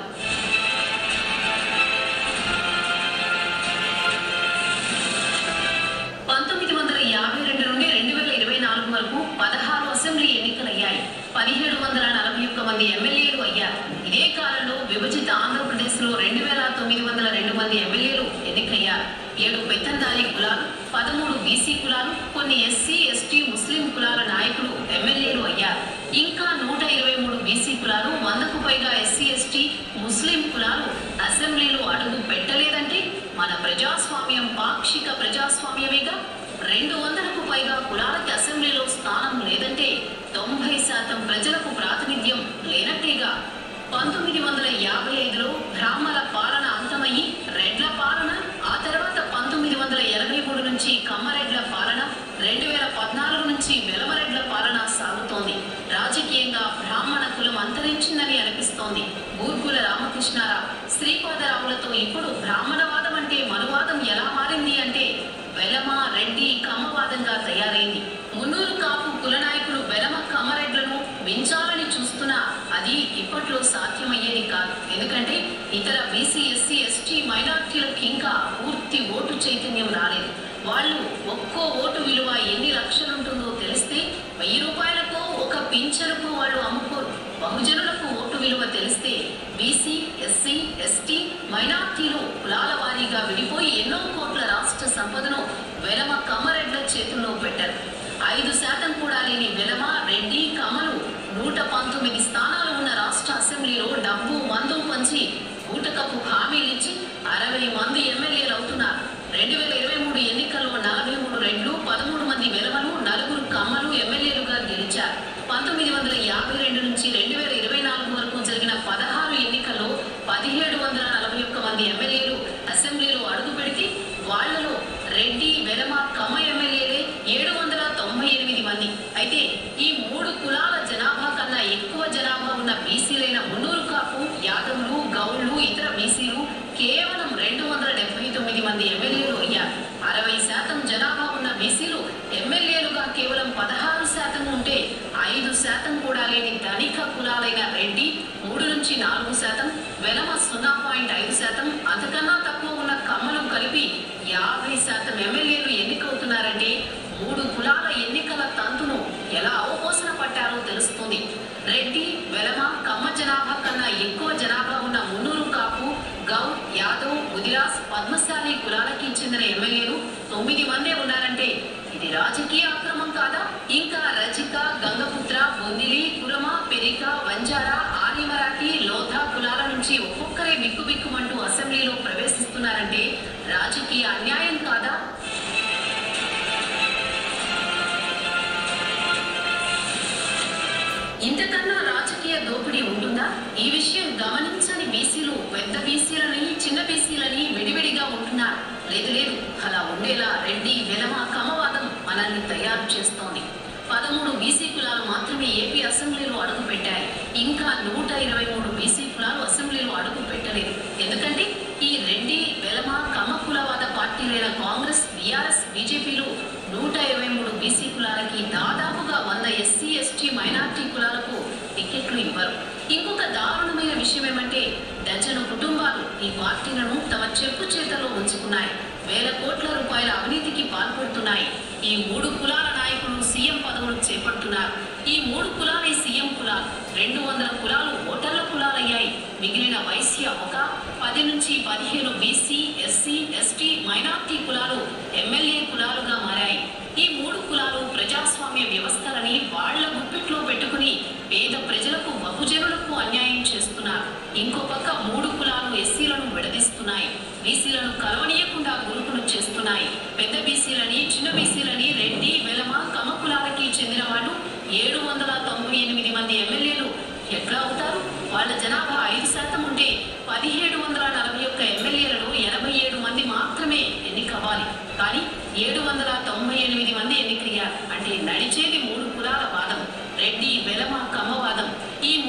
Speaker 3: పంతొమ్మిది వందల యాభై రెండు నుండి రెండు వేల ఇరవై నాలుగు వరకు పదహారు అసెంబ్లీ ఎన్నికలయ్యాయి పదిహేడు వందల నలభై ఒక్క మంది ఎమ్మెల్యేలు అయ్యారు ఇదే కాలంలో విభజిత ఆంధ్రప్రదేశ్లో రెండు వేల తొమ్మిది వందల రెండు మంది ఎమ్మెల్యేలు ఎన్నికయ్యారు ఏడు పెత్తందారి కులాలు పదమూడు బీసీ కులాలు కొన్ని ఎస్సీ ఎస్టీ ముస్లిం కులాల నాయకులు ఎమ్మెల్యేలు అయ్యారు ఇంకా నూట ఇరవై మూడు బీసీ కులాలు వందకు పైగా ఎస్సీ ఎస్టీ ముస్లిం కులాలు అసెంబ్లీలో అడుగు పెట్టలేదంటే మన ప్రజాస్వామ్యం పాక్షిక ప్రజాస్వామ్యమేగా రెండు వందలకు పైగా కులాలకి అసెంబ్లీలో స్థానం లేదంటే తొంభై శాతం ప్రజలకు ప్రాతినిధ్యం లేనట్టేగా పంతొమ్మిది వందల యాభై ఐదులో బ్రాహ్మణ పాలన అంతమయ్యి రెడ్ల పాలన ఆ తర్వాత పంతొమ్మిది వందల ఎనభై మూడు నుంచి కమ్మరెడ్ల పాలన రెండు వేల పద్నాలుగు నుంచి వెలమరెడ్ల పాలన సాగుతోంది రాజకీయంగా బ్రాహ్మణ కులం అంతరించిందని అనిపిస్తోంది బూర్గుల రామకృష్ణారావు శ్రీపాదరావులతో ఇప్పుడు బ్రాహ్మణవాదం అంటే మనువాదం ఎలా మారింది అంటే వెలమ రెడ్డి కమ్మవాదంగా తయారైంది మున్నూరు కాపు కుల నాయకులు వెలమ కమ్మరెడ్లను మించాలని చూస్తున్నా అది ఇప్పట్లో సాధ్యమయ్యేది కాదు ఎందుకంటే ఇతర బీసీ ఎస్సీ ఎస్టీ మైనార్టీలకు ఇంకా పూర్తి ఓటు చైతన్యం రాలేదు వాళ్ళు ఒక్కో ఓటు విలువ ఎన్ని లక్షలుంటుందో తెలిస్తే వెయ్యి రూపాయలకు ఒక పింఛనుకు వాళ్ళు అమ్ముకోరు బహుజనులకు ఓటు విలువ తెలిస్తే బీసీ ఎస్సీ ఎస్టీ మైనార్టీలు కులాల వారీగా విడిపోయి ఎన్నో కోట్ల రాష్ట్ర సంపదను వెలమ కమ్మరెడ్ల చేతుల్లో పెట్టారు ఐదు శాతం కూడా లేని వెలమ రెడ్డి కమలు నూట పంతొమ్మిది స్థానాలు ఉన్న రాష్ట్ర అసెంబ్లీలో డబ్బు మందు పంచి ఊటకపు హామీలిచ్చి అరవై మంది ఎమ్మెల్యేలు అవుతున్నారు రెండు వేల ఇరవై మూడు ఎన్నికల్లో నలభై మూడు రెడ్లు పదమూడు మంది వెలమలు నలుగురు కమ్మలు ఎమ్మెల్యేలుగా గెలిచారు పంతొమ్మిది వందల యాభై రెండు నుంచి రెండు వేల ఇరవై నాలుగు వరకు జరిగిన పదహారు ఎన్నికల్లో పదిహేడు వందల నలభై ఒక్క మంది ఎమ్మెల్యేలు అసెంబ్లీలో అడుగు పెడితే వాళ్లలో రెడ్డి వెలమ కమ్మ ఎమ్మెల్యేలే ఏడు వందల తొంభై ఎనిమిది మంది అయితే ఈ మూడు కులాల జనాభా కన్నా ఎక్కువ జనాభా ఉన్న బీసీలైన మున్నూరు కాపు యాదవులు గౌళ్ళు ఇతర బీసీలు కేవలం రెండు వందల డెబ్బై తొమ్మిది మంది ఎమ్మెల్యేలు అయ్యారు అరవై శాతం జనాభా ఉన్న బీసీలు ఎమ్మెల్యేలుగా కేవలం పదహారు శాతం ఉంటే ఐదు శాతం కూడా లేని ధనిక కులాలైన రెడ్డి మూడు నుంచి నాలుగు శాతం వెలమ సున్నా పాయింట్ ఐదు శాతం అంతకన్నా తక్కువ ఉన్న కమ్మలు కలిపి యాభై శాతం ఎమ్మెల్యేలు ఎన్నికవుతున్నారంటే మూడు కులాల ఎన్నికల తంతును ఎలా అవపోసన పట్టారో తెలుస్తుంది రెడ్డి వెలమ కమ్మ జనాభా కన్నా ఎక్కువ జనాభా ఉన్న మున్నూరు కాపు గౌడ్ యాదవ్ గుదిరాస్ పద్మశాలి కులాలకి చెందిన ఎమ్మెల్యేలు తొమ్మిది మందే ఉన్నారంటే ఇది రాజకీయ అక్రమం కాదా ఇంకా రచిక గంగపుత్ర బొందిలి కురమ పెరిక వంజారా ఆదిమరాఠి లోధా కులాల నుంచి ఒక్కొక్కరే బిక్కుబిక్కుమంటూ అసెంబ్లీలో ప్రవేశిస్తున్నారంటే రాజకీయ అన్యాయం కాదా ఇంతకన్నా రాజకీయ దోపిడీ ఉంటుందా ఈ విషయం గమనించని బీసీలు పెద్ద బీసీలని చిన్న బీసీలని విడివిడిగా ఉంటున్నారు లేదు లేదు అలా ఉండేలా రెడ్డి వెలమ కమవాదం మనల్ని తయారు చేస్తోంది పదమూడు బీసీ కులాలు మాత్రమే ఏపీ అసెంబ్లీలో అడుగు పెట్టాయి ఇంకా నూట ఇరవై మూడు బీసీ కులాలు అసెంబ్లీలో అడుగు పెట్టలేదు ఎందుకంటే ఈ రెడ్డి వెలమ కమ్మ కులవాద పార్టీలైన కాంగ్రెస్ బీఆర్ఎస్ బీజేపీలు నూట ఇరవై మూడు బీసీ కులాలకి దాదాపుగా వంద ఎస్సీ ఎస్టీ మైనార్టీ కులాలకు టికెట్లు ఇవ్వరు ఇంకొక దారుణమైన విషయం ఏమంటే డజను కుటుంబాలు ఈ పార్టీలను తమ చెప్పు చేతల్లో ఉంచుకున్నాయి వేల కోట్ల రూపాయల అవినీతికి పాల్పడుతున్నాయి ఈ మూడు కులాల నాయకులు సీఎం పదవులు చేపడుతున్నారు ఈ మూడు కులాలే సీఎం కులాలు రెండు వందల కులాలు ఓటర్ల కులాలయ్యాయి మిగిలిన వైశ్య ఒక పది నుంచి పదిహేను బీసీ ఎస్సీ ఎస్టీ మైనార్టీ కులాలు ఎమ్మెల్యే కులాలుగా మారాయి ఈ మూడు కులాలు ప్రజాస్వామ్య వ్యవస్థలని వాళ్ల గుప్పిట్లో పెట్టుకుని పేద ప్రజలకు బహుజనులకు అన్యాయం చేస్తున్నారు ఇంకో పక్క మూడు కులాలు ఎస్సీలను విడదీస్తున్నాయి బీసీలను కలవనీయకుండా గురుకులు చేస్తున్నాయి పెద్ద బీసీలని చిన్న బీసీలని రెడ్డి వెలమ కమ కులాలకి చెందిన వాళ్ళు ఏడు వందల తొంభై ఎనిమిది మంది ఎమ్మెల్యేలు ఎట్లా అవుతారు వాళ్ళ జనాభా ఐదు శాతం ఉంటే పదిహేడు వందల నలభై ఒక్క ఎమ్మెల్యేలలో ఎనభై ఏడు మంది మాత్రమే ఎన్నికవ్వాలి కానీ ఏడు వందల తొంభై ఎనిమిది మంది ఎన్నికయ్యారు అంటే నడిచేది మూడు కులాల వాదం రెడ్డి వెలమ కమ్మవాదం ఈ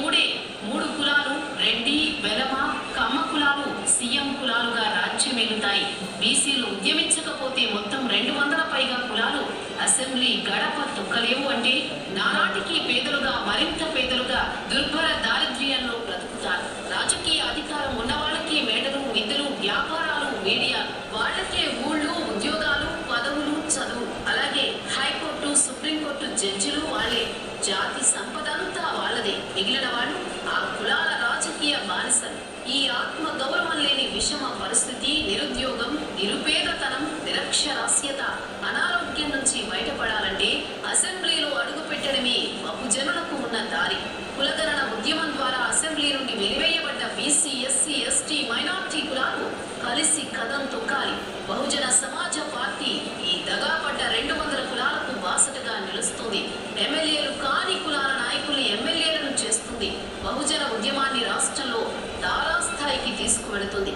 Speaker 3: ఉన్నాయి బీసీలు ఉద్యమించకపోతే మొత్తం రెండు వందల పైగా కులాలు అసెంబ్లీ గడప తొక్కలేవు అంటే నానాటికి పేదలుగా మరింత పేదలుగా దుర్భర దారిద్ర్యంలో బ్రతుకుతారు రాజకీయ అధికారం ఉన్న వాళ్ళకి మేడలు విద్యలు వ్యాపారాలు మీడియా వాళ్ళకే ఊళ్ళు ఉద్యోగాలు పదవులు చదువు అలాగే హైకోర్టు సుప్రీంకోర్టు జడ్జిలు వాళ్ళే జాతి సంపద అంతా వాళ్ళదే మిగిలిన వాళ్ళు ఆ కులాల రాజకీయ బానిసలు ఈ ఆత్మ గౌరవం లేని విషమ పరిస్థితి నిరుద్యోగం నిరుపేదతనం నిరక్షరాస్యత అనారోగ్యం నుంచి బయటపడాలంటే అసెంబ్లీలో అడుగు పెట్టడమే బహుజనులకు ఉన్న దారి కులగణన ఉద్యమం ద్వారా అసెంబ్లీ నుండి వెలివేయబడ్డ బీసీ ఎస్సీ ఎస్టీ మైనార్టీ కులాలు కలిసి కథం తొక్కాలి బహుజన సమాజ పార్టీ ఈ దగాపడ్డ రెండు వందల కులాలకు బాసటగా నిలుస్తుంది ఎమ్మెల్యేలు కాని కులాల నాయకుల్ని ఎమ్మెల్యేలను చేస్తుంది బహుజన ఉద్యమాన్ని రాష్ట్రంలో తారాస్థాయికి తీసుకువెళుతుంది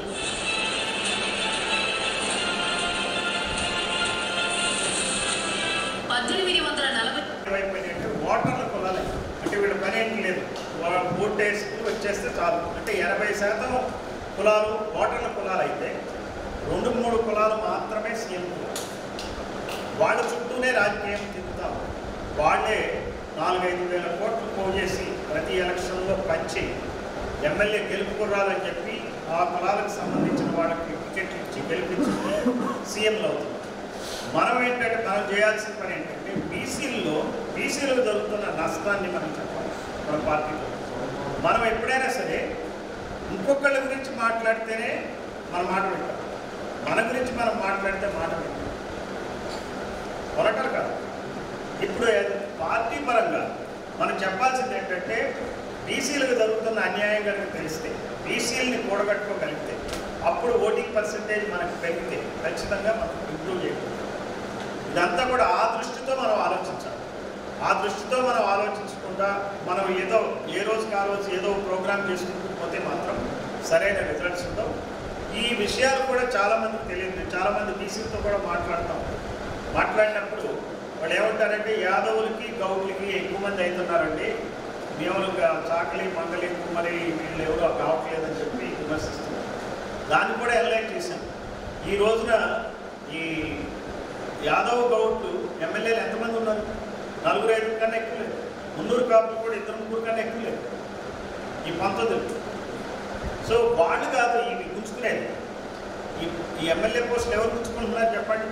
Speaker 3: పద్దెనిమిది వందల నలభై
Speaker 1: ఏమైపోయినాయంటే ఓటర్ల కులాలే అంటే వీళ్ళ పని ఏంటి లేదు వాళ్ళ ఓట్ వేసి వచ్చేస్తే చాలు అంటే ఎనభై శాతం కులాలు ఓటర్ల కులాలు అయితే రెండు మూడు కులాలు మాత్రమే సీఎం కులాలు వాళ్ళ చుట్టూనే రాజకీయం తిరుగుతాం వాళ్ళే నాలుగైదు వేల కోట్లు పోజేసి ప్రతి ఎలక్షన్లో పంచి ఎమ్మెల్యే గెలుపుకురాలని చెప్పి ఆ కులాలకు సంబంధించిన వాళ్ళకి టికెట్లు ఇచ్చి గెలిపించి సీఎంలు అవుతుంది మనం ఏంటంటే మనం చేయాల్సిన పని ఏంటంటే బీసీల్లో బీసీలకు జరుగుతున్న నష్టాన్ని మనం చెప్పాలి మన పార్టీలో మనం ఎప్పుడైనా సరే ఇంకొకళ్ళ గురించి మాట్లాడితేనే మన మాట వింటాం మన గురించి మనం మాట్లాడితే మాట వింటాం కొరటలు కాదు ఇప్పుడు పార్టీ పరంగా మనం చెప్పాల్సింది ఏంటంటే బీసీలకు జరుగుతున్న అన్యాయం కనుక తెలిస్తే బీసీలని కూడగట్టుకోగలిగితే అప్పుడు ఓటింగ్ పర్సంటేజ్ మనకు పెరిగితే ఖచ్చితంగా మనం ఇంప్రూవ్ చేయగలుగుతాం ఇదంతా కూడా ఆ దృష్టితో మనం ఆలోచించాలి ఆ దృష్టితో మనం ఆలోచించకుండా మనం ఏదో ఏ రోజుకి ఆ రోజు ఏదో ప్రోగ్రామ్ చేసుకుంటూ పోతే మాత్రం సరైన రిజల్ట్స్ ఉండవు ఈ విషయాలు కూడా చాలామందికి తెలియదు నేను చాలామంది బీసీలతో కూడా మాట్లాడతాం మాట్లాడినప్పుడు వాళ్ళు ఏమంటారంటే యాదవులకి గౌడ్లకి ఎక్కువ మంది అవుతున్నారండి మేము చాకలి మంగలి కుమ్మరి వీళ్ళు ఎవరో కావట్లేదని చెప్పి విమర్శిస్తున్నారు దాన్ని కూడా ఎన్లైట్ చేశాం ఈ రోజున ఈ యాదవ్ గౌడ్లు ఎమ్మెల్యేలు ఎంతమంది ఉన్నారు నలుగురు ఐదు కన్నా ఎక్కువ లేదు మున్నూరు కాపులు కూడా ఇద్దరు ముగ్గురు కన్నా ఎక్కువ లేదు ఈ పంతొమ్మిది సో వాళ్ళు కాదు ఇవి గుంజుకునేది ఈ ఈ ఎమ్మెల్యే పోస్టులు ఎవరు గుంజుకుంటున్నారు చెప్పండి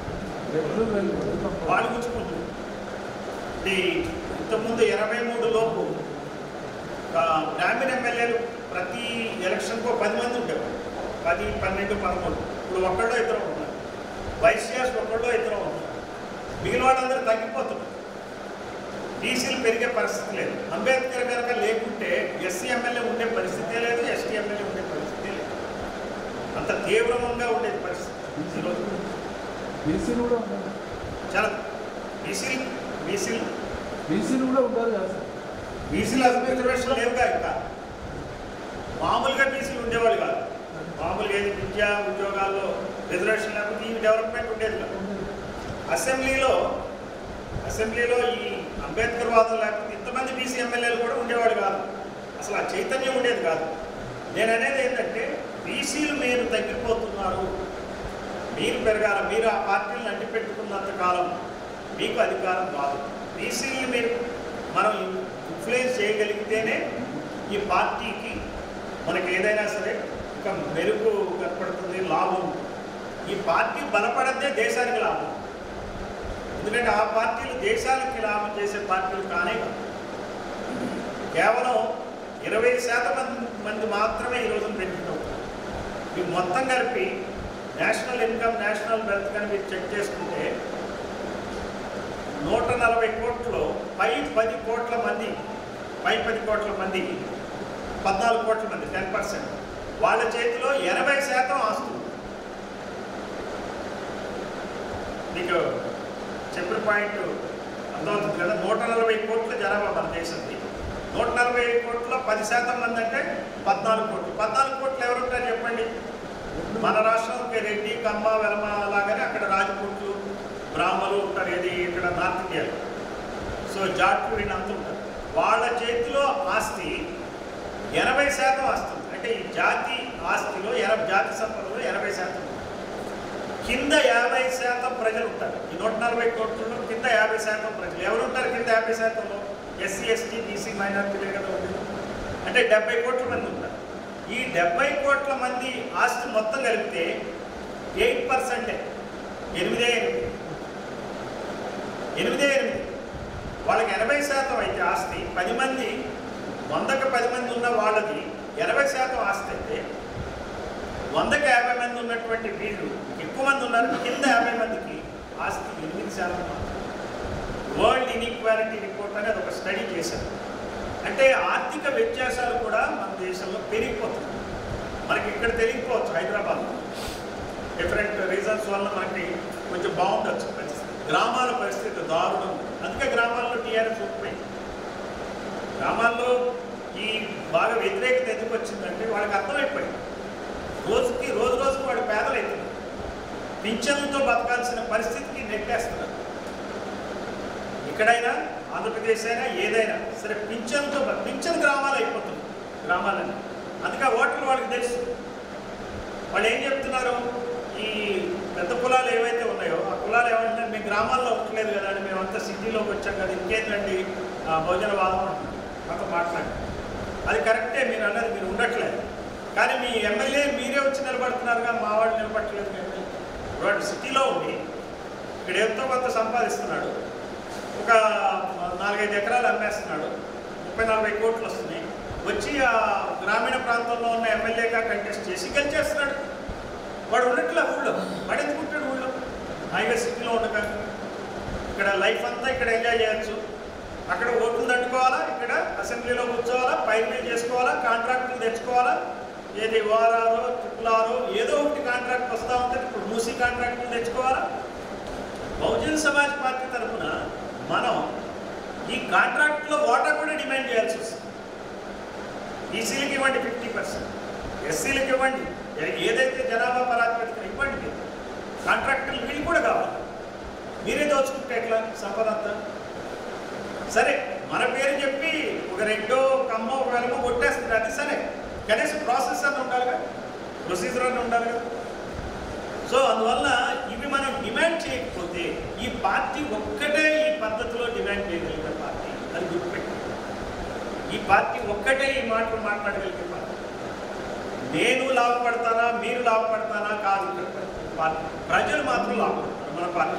Speaker 1: వాళ్ళు గుంజుకుంటున్నారు ఇది ఇంతకుముందు ఎనభై మూడు లోపు ఆ, గ్రామీణ ఎమ్మెల్యేలు ప్రతి ఎలక్షన్కో పది మంది ఉండేవారు పది పన్నెండు పదమూడు ఇప్పుడు ఒక్కడో ఇద్దరు ఉన్నారు వైస్ ఛాన్స్ ఒక్కడో ఇద్దరు ఉన్నారు మిగిలిన వాళ్ళందరూ తగ్గిపోతున్నారు బీసీలు పెరిగే పరిస్థితి లేదు అంబేద్కర్ కనుక లేకుంటే ఎస్సీ ఎమ్మెల్యే ఉండే పరిస్థితే లేదు ఎస్టీ ఎమ్మెల్యే ఉండే పరిస్థితే లేదు అంత తీవ్రంగా ఉండేది పరిస్థితి ఈరోజు
Speaker 2: బీసీలు కూడా ఉన్నారు
Speaker 1: చాలా బీసీలు బీసీలు
Speaker 2: బీసీలు కూడా ఉంటారు కదా సార్
Speaker 1: బీసీలు అసలు రిజర్వేషన్ లేవుగా ఇంకా మామూలుగా బీసీలు ఉండేవాళ్ళు కాదు మామూలుగా ఏది విద్యా ఉద్యోగాల్లో రిజర్వేషన్ లేకపోతే ఈ డెవలప్మెంట్ ఉండేది కాదు అసెంబ్లీలో అసెంబ్లీలో ఈ అంబేద్కర్ వాదం లేకపోతే ఇంతమంది బీసీ ఎమ్మెల్యేలు కూడా ఉండేవాడు కాదు అసలు ఆ చైతన్యం ఉండేది కాదు నేను అనేది ఏంటంటే బీసీలు మీరు తగ్గిపోతున్నారు మీరు పెరగాల మీరు ఆ పార్టీలను అంటి పెట్టుకున్నంత కాలం మీకు అధికారం కాదు బీసీని మీరు మనం ఇన్ఫ్లుయెన్స్ చేయగలిగితేనే ఈ పార్టీకి మనకి ఏదైనా సరే ఒక మెరుగు కనపడుతుంది లాభం ఉంటుంది. ఈ పార్టీ బలపడదే దేశానికి లాభం ఎందుకంటే ఆ పార్టీలు దేశానికి లాభం చేసే పార్టీలు కానే కాదు కేవలం ఇరవై శాతం మంది మంది మాత్రమే ఈ రోజున బెనిఫిట్ అవుతారు ఇవి మొత్తం కలిపి నేషనల్ ఇన్కమ్ నేషనల్ వెల్త్ కానీ మీరు చెక్ చేసుకుంటే నూట నలభై కోట్లు పై పది కోట్ల మంది పై పది కోట్ల మంది పద్నాలుగు కోట్ల మంది టెన్ పర్సెంట్ వాళ్ళ చేతిలో ఎనభై శాతం ఆస్తులు మీకు చెప్పిన పాయింట్ అర్థమవుతుంది కదా నూట నలభై కోట్ల జనాభా మన దేశంది నూట నలభై కోట్ల పది శాతం మంది అంటే పద్నాలుగు కోట్లు పద్నాలుగు కోట్లు ఎవరుంటారు చెప్పండి మన రాష్ట్రంకి రెడ్డి కమ్మ వెలమ అలాగనే అక్కడ రాజపూట్లు బ్రాహ్మలు ఉంటారు ఏది ఇక్కడ నార్త్ ఇండియాలో సో జాట్లు వీళ్ళంతా ఉంటారు వాళ్ళ చేతిలో ఆస్తి ఎనభై శాతం ఆస్తి ఉంది. అంటే ఈ జాతి ఆస్తిలో ఎనభై జాతి సంపదలో ఎనభై శాతం ఉంది. కింద యాభై శాతం ప్రజలు ఉంటారు ఈ నూట నలభై కోట్లలో కింద యాభై శాతం ప్రజలు ఎవరు ఉంటారు కింద యాభై శాతంలో ఎస్సీ ఎస్టీ బీసీ మైనార్టీలే కదా ఉంది అంటే డెబ్బై కోట్ల మంది ఉంటారు ఈ డెబ్బై కోట్ల మంది ఆస్తి మొత్తం కలిపితే ఎయిట్ పర్సెంటే ఎనిమిదే ఎనిమిది ఎనిమిదే ఎనిమిది వాళ్ళకి ఎనభై శాతం అయితే ఆస్తి పది మంది వందకు పది మంది ఉన్న వాళ్ళది ఎనభై శాతం ఆస్తి అయితే వందకు యాభై మంది ఉన్నటువంటి వీళ్ళు ఎక్కువ మంది ఉన్నారు కింద యాభై మందికి ఆస్తి ఎనిమిది శాతం మాత్రమే. వరల్డ్ ఇన్ఈక్వాలిటీ రిపోర్ట్ అనేది ఒక స్టడీ చేశారు అంటే ఆర్థిక వ్యత్యాసాలు కూడా మన దేశంలో పెరిగిపోతున్నాయి మనకి ఇక్కడ తెలియకపోవచ్చు హైదరాబాద్లో డిఫరెంట్ రీజన్స్ వల్ల మనకి కొంచెం బాగుండొచ్చు పరిస్థితి గ్రామాల పరిస్థితి దారుణం అందుకే గ్రామాల్లో టీఆర్ఎస్ ఓడిపోయింది గ్రామాల్లో ఈ బాగా వ్యతిరేకత ఎందుకు వచ్చిందంటే వాళ్ళకి అర్థమైపోయింది రోజుకి రోజు రోజుకి వాడు పేదలు అవుతున్నారు పింఛన్లతో బతకాల్సిన పరిస్థితికి నెట్టేస్తున్నారు ఎక్కడైనా ఆంధ్రప్రదేశ్ అయినా ఏదైనా సరే పింఛన్తో బ- పింఛన్ గ్రామాలు అయిపోతుంది గ్రామాలని అందుకే ఆ ఓటర్లు వాళ్ళకి తెలుసు వాళ్ళు ఏం చెప్తున్నారు ఈ పెద్ద కులాలు ఏవైతే ఉన్నాయో ఆ కులాలు ఏమంటున్నారు మీ గ్రామాల్లో ఉండట్లేదు కదా అని మేమంతా సిటీలోకి వచ్చాం కదా ఇంకేంటండి ఆ, భోజనవాదం అంటున్నారు మాతో మాట్లాడి అది కరెక్టే మీరు అన్నది మీరు ఉండట్లేదు కానీ మీ ఎమ్మెల్యే మీరే వచ్చి నిలబడుతున్నారుగా మా వాడు నిలబడట్లేదు మీ ఎమ్మెల్యే వాడు సిటీలో ఉండి ఇక్కడ ఎంతో కొంత సంపాదిస్తున్నాడు ఒక నాలుగైదు ఎకరాలు అమ్మేస్తున్నాడు ముప్పై నలభై కోట్లు వస్తున్నాయి వచ్చి ఆ గ్రామీణ ప్రాంతంలో ఉన్న ఎమ్మెల్యేగా కంటెస్ట్ చేసి గెలిచేస్తున్నాడు వాడు ఉన్నట్లే ఊళ్ళో వాడు ఎందుకు ఉంటాడు ఊళ్ళో హాయిగా సిటీలో ఉండక ఇక్కడ లైఫ్ అంతా ఇక్కడ ఎంజాయ్ చేయొచ్చు అక్కడ ఓట్లు తట్టుకోవాలా ఇక్కడ అసెంబ్లీలో కూర్చోవాలా పైరులు చేసుకోవాలా కాంట్రాక్టులు తెచ్చుకోవాలా ఏది ఓఆర్ఆరో ట్రిపుల్ ఆరో ఏదో ఒకటి కాంట్రాక్ట్ వస్తూ ఉంటుంది ఇప్పుడు మూసీ కాంట్రాక్టులు తెచ్చుకోవాలా బహుజన్ సమాజ్ పార్టీ తరఫున మనం ఈ కాంట్రాక్ట్లో వాటా కూడా డిమాండ్ చేయాల్సి వస్తుంది ఈసీలకు ఇవ్వండి ఫిఫ్టీ పర్సెంట్ ఎస్సీలకు ఇవ్వండి ఏ- ఏదైతే జనాభా పరాధిపతికి ఇవ్వండి మీరు కాంట్రాక్టర్లు వీళ్ళు కూడా కావాలి మీరే దోచుకుంటే ఎట్లా సంపద అంతా సరే మన పేరు చెప్పి ఒక రెండో కమ్మో ఒక వెలమో కొట్టేస్తుంది అది సరే కనీసం ప్రాసెస్ అని ఉండాలిగా ప్రొసీజర్ అని ఉండాలి కదా సో అందువల్ల ఇవి మనం డిమాండ్ చేయకపోతే ఈ పార్టీ ఒక్కటే ఈ పద్ధతిలో డిమాండ్ చేయగలిగిన పార్టీ అది గుర్తుపెట్టి ఈ పార్టీ ఒక్కటే ఈ మాటలు మాట్లాడగలిగే పార్టీ నేను లాభపడతానా మీరు లాభపడతానా కాదు ఇక్కడ పార్టీ ప్రజలు మాత్రం లాభపడతారు మన పార్టీ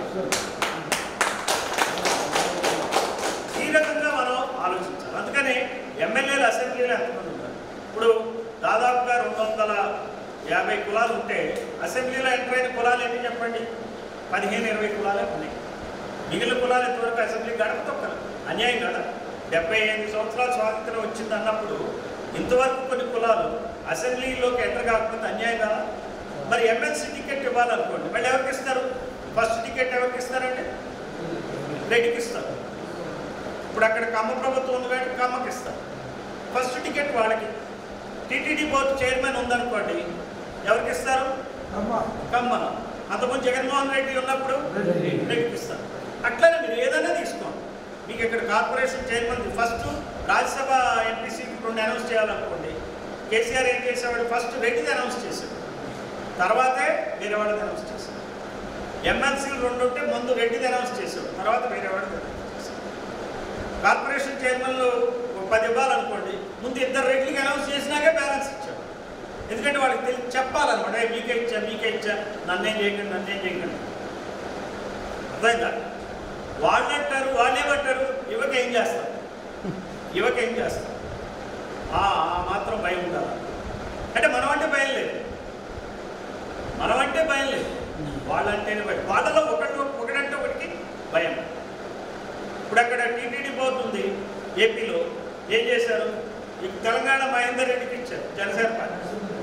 Speaker 1: ఈ రకంగా మనం ఆలోచించాలి అందుకని ఎమ్మెల్యేలు అసెంబ్లీలో ఎంతమంది ఉన్నారు ఇప్పుడు దాదాపుగా రెండు వందల యాభై కులాలు ఉంటే అసెంబ్లీలో ఎంటర్ అయిన కులాలు ఎన్ని చెప్పండి పదిహేను ఇరవై కులాలే ఉన్నాయి మిగిలిన కులాలు ఇంతవరకు అసెంబ్లీ గడప తొక్కలు అన్యాయం కదా డెబ్బై ఐదు సంవత్సరాల స్వాతంత్రం వచ్చింది అన్నప్పుడు ఇంతవరకు కొన్ని కులాలు అసెంబ్లీలోకి ఎంటర్ కాకపోతే అన్యాయం కదా మరి ఎమ్మెల్సీ టికెట్ ఇవ్వాలనుకోండి మళ్ళీ ఎవరికి ఇస్తారు ఫస్ట్ టికెట్ ఎవరికి ఇస్తారంటే రెడ్డికి ఇస్తారు ఇప్పుడు అక్కడ కమ్మ ప్రభుత్వం ఉంది కాబట్టి కమ్మకి ఇస్తారు ఫస్ట్ టికెట్ వాళ్ళకి టీటీడీ బోర్డు చైర్మన్ ఉందనుకోండి ఎవరికి ఇస్తారు
Speaker 2: అమ్మా
Speaker 1: కమ్మన అంతకుముందు జగన్మోహన్ రెడ్డి ఉన్నప్పుడు
Speaker 2: రెడ్డి.
Speaker 1: రెడ్డికి ఇస్తారు అట్లనే మీరు ఏదైనా తీసుకోండి మీకు ఇక్కడ corporation chairman first Rajya Sabha MP seat రెండు అనౌన్స్ చేయాలనుకోండి కేసీఆర్ ఏం చేసేవాడు ఫస్ట్ రెడ్డిది అనౌన్స్ చేశాడు తర్వాతే వేరే వాళ్ళది అనౌన్స్ చేశాడు ఎమ్మెల్సీలు రెండు ఉంటే ముందు రెడ్డిది అనౌన్స్ చేశాడు తర్వాత వేరే వాడిది అనౌన్స్ చేశాడు కార్పొరేషన్ చైర్మన్లు ఒక పది ఇవ్వాలనుకోండి ముందు ఇద్దరు రెడ్లకి అనౌన్స్ చేసినాకే బ్యాలెన్స్ ఇచ్చాడు ఎందుకంటే వాళ్ళకి తెలిసి చెప్పాలన్నమాట "ఏ, మీకే ఇచ్చా మీకే ఇచ్చా నన్నేం చేయకండి నన్నేం చేయకండి అర్థమైందా వాళ్ళు అంటారు వాళ్ళేమంటారు యువకి ఏం చేస్తారు యువకి ఏం చేస్తారు ఆ ఆ మాత్రం భయం ఉండాలి అంటే మనం అంటే భయం లేదు మనం అంటే భయం లేదు వాళ్ళంటేనే భయం వాళ్ళలో ఒకటి ఒకటంటే ఒకటికి భయం ఇప్పుడు అక్కడ టీటీడీ బోర్డు ఉంది ఏపీలో ఏం చేశారు ఈ తెలంగాణ మహేందర్ రెడ్డికి ఇచ్చారు జనసేన పార్టీ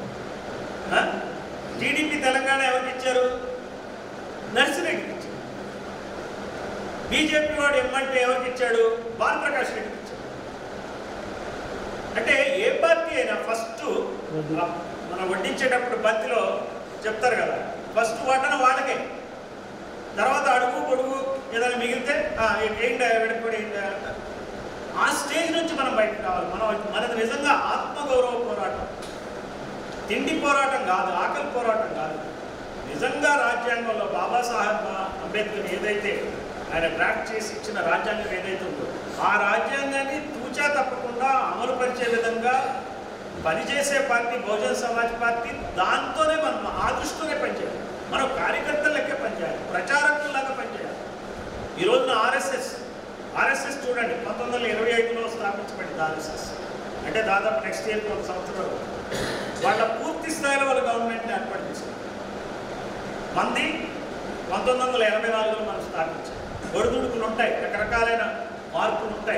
Speaker 1: టీడీపీ తెలంగాణ ఎవరికి ఇచ్చారు నర్సిరెడ్డికి ఇచ్చారు బీజేపీ వాడు ఎమ్మంటే ఎవరికి ఇచ్చాడు భానుప్రకాష్ రెడ్డికి ఇచ్చాడు అంటే ఏ పార్టీ అయినా ఫస్ట్ మనం వడ్డించేటప్పుడు బంతిలో చెప్తారు కదా ఫస్ట్ వడ్డన వాళ్ళకే తర్వాత అడుగు పొడుగు ఏదైనా మిగిలితే "ఆ, ఏంటి విడపడి అంటారు ఆ స్టేజ్ నుంచి మనం బయటకు రావాలి మనం మనది నిజంగా ఆత్మగౌరవ పోరాటం తిండి పోరాటం కాదు ఆకలి పోరాటం కాదు నిజంగా రాజ్యాంగంలో బాబాసాహెబ్ అంబేద్కర్ ఏదైతే ఆయన డ్రాఫ్ట్ చేసి ఇచ్చిన రాజ్యాంగం ఏదైతే ఉందో ఆ రాజ్యాంగాన్ని తూచా తప్పకుండా అమలు పరిచే విధంగా పనిచేసే పార్టీ బహుజన్ సమాజ్ పార్టీ దాంతోనే మనం ఆ దృష్టితోనే పనిచేయాలి మనం కార్యకర్తలకే పనిచేయాలి ప్రచారకుల్లాగా పనిచేయాలి ఈ రోజున ఆర్ఎస్ఎస్ ఆర్ఎస్ఎస్ చూడండి పంతొమ్మిది వందల ఇరవై ఐదులో స్థాపించబడింది ఆర్ఎస్ఎస్ అంటే దాదాపు నెక్స్ట్ ఇయర్ ఒక సంవత్సరం వాళ్ళ పూర్తి స్థాయిలో వాళ్ళ గవర్నమెంట్ని ఏర్పాటు చేశారు మంది పంతొమ్మిది వందల ఎనభై నాలుగులో మనం స్థాపించాం ఒడిదుడుకులు ఉంటాయి రకరకాలైన మార్పులు ఉంటాయి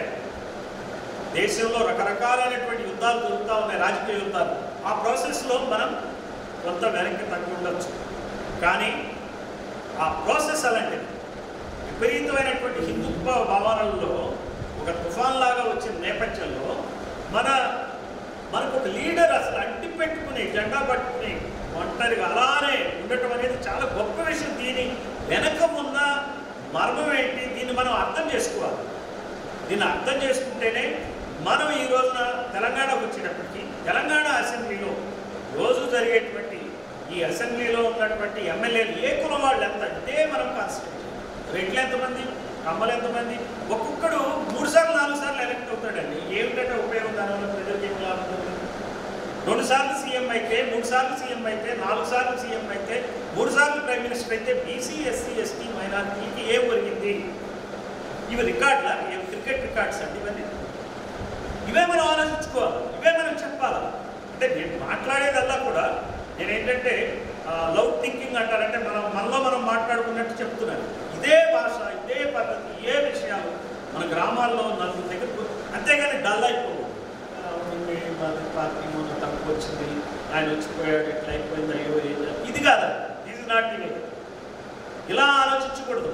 Speaker 1: దేశంలో రకరకాలైనటువంటి యుద్ధాలు జరుగుతూ ఉన్నాయి రాజకీయ యుద్ధాలు ఆ ప్రాసెస్లో మనం కొంత వెనక్కి తగ్గి ఉండొచ్చు కానీ ఆ ప్రాసెస్ అలాంటిది విపరీతమైనటువంటి హిందుత్వ భావనల్లో ఒక తుఫాన్ లాగా వచ్చిన నేపథ్యంలో మన మనకు ఒక లీడర్ అసలు అడ్డు పెట్టుకుని జెండా పట్టుకుని ఒంటరిగా అలానే ఉండటం అనేది చాలా గొప్ప విషయం దీని వెనక ఉన్న మర్మం ఏంటి దీన్ని మనం అర్థం చేసుకోవాలి దీన్ని అర్థం చేసుకుంటేనే మనం ఈ రోజున తెలంగాణకు వచ్చేటప్పటికి తెలంగాణ అసెంబ్లీలో రోజు జరిగేటువంటి ఈ అసెంబ్లీలో ఉన్నటువంటి ఎమ్మెల్యేలు ఏ కులం వాళ్ళు ఎంత ఇదే మనం కాన్స్టిట్యూట్ రెడ్లు ఎంతమంది కమ్మలు ఎంతమంది ఒక్కొక్కడు మూడు సార్లు నాలుగు సార్లు ఎలక్ట్ అవుతాడండి ఏమిటంటే ఉపయోగం దానివల్ల ప్రజలకు ఏం లాభం జరుగుతుంది? రెండు సార్లు సీఎం అయితే మూడు సార్లు సీఎం అయితే నాలుగు సార్లు సీఎం అయితే మూడు సార్లు ప్రైమ్ మినిస్టర్ అయితే బీసీ ఎస్సీ ఎస్టీ మైనారిటీకి ఏం ఒరిగింది ఇవి రికార్డులా ఇవి క్రికెట్ రికార్డ్స్ అండి ఇవన్నీ ఇవే మనం ఆలోచించుకోవాలి ఇవే మనం చెప్పాలి అంటే నేను మాట్లాడేదల్లా కూడా నేను ఏంటంటే లవ్ థింకింగ్ అంటారంటే మనం మనలో మనం మాట్లాడుకున్నట్టు చెప్తున్నాను ఇదే భాష ఇదే పద్ధతి ఏ విషయాలు మన గ్రామాల్లో నలుగురు దగ్గర కూ- అంతేగాని డల్ అయిపోవు ఆ, ఉంది, మన పార్టీ మొన్న తక్కువ వచ్చింది ఆయన వచ్చిపోయాడు ఎట్లా అయిపోయింది అయ్యో ఏదో. ఇది కాదు ఇది నాట్ ది వే. ఇలా ఆలోచించకూడదు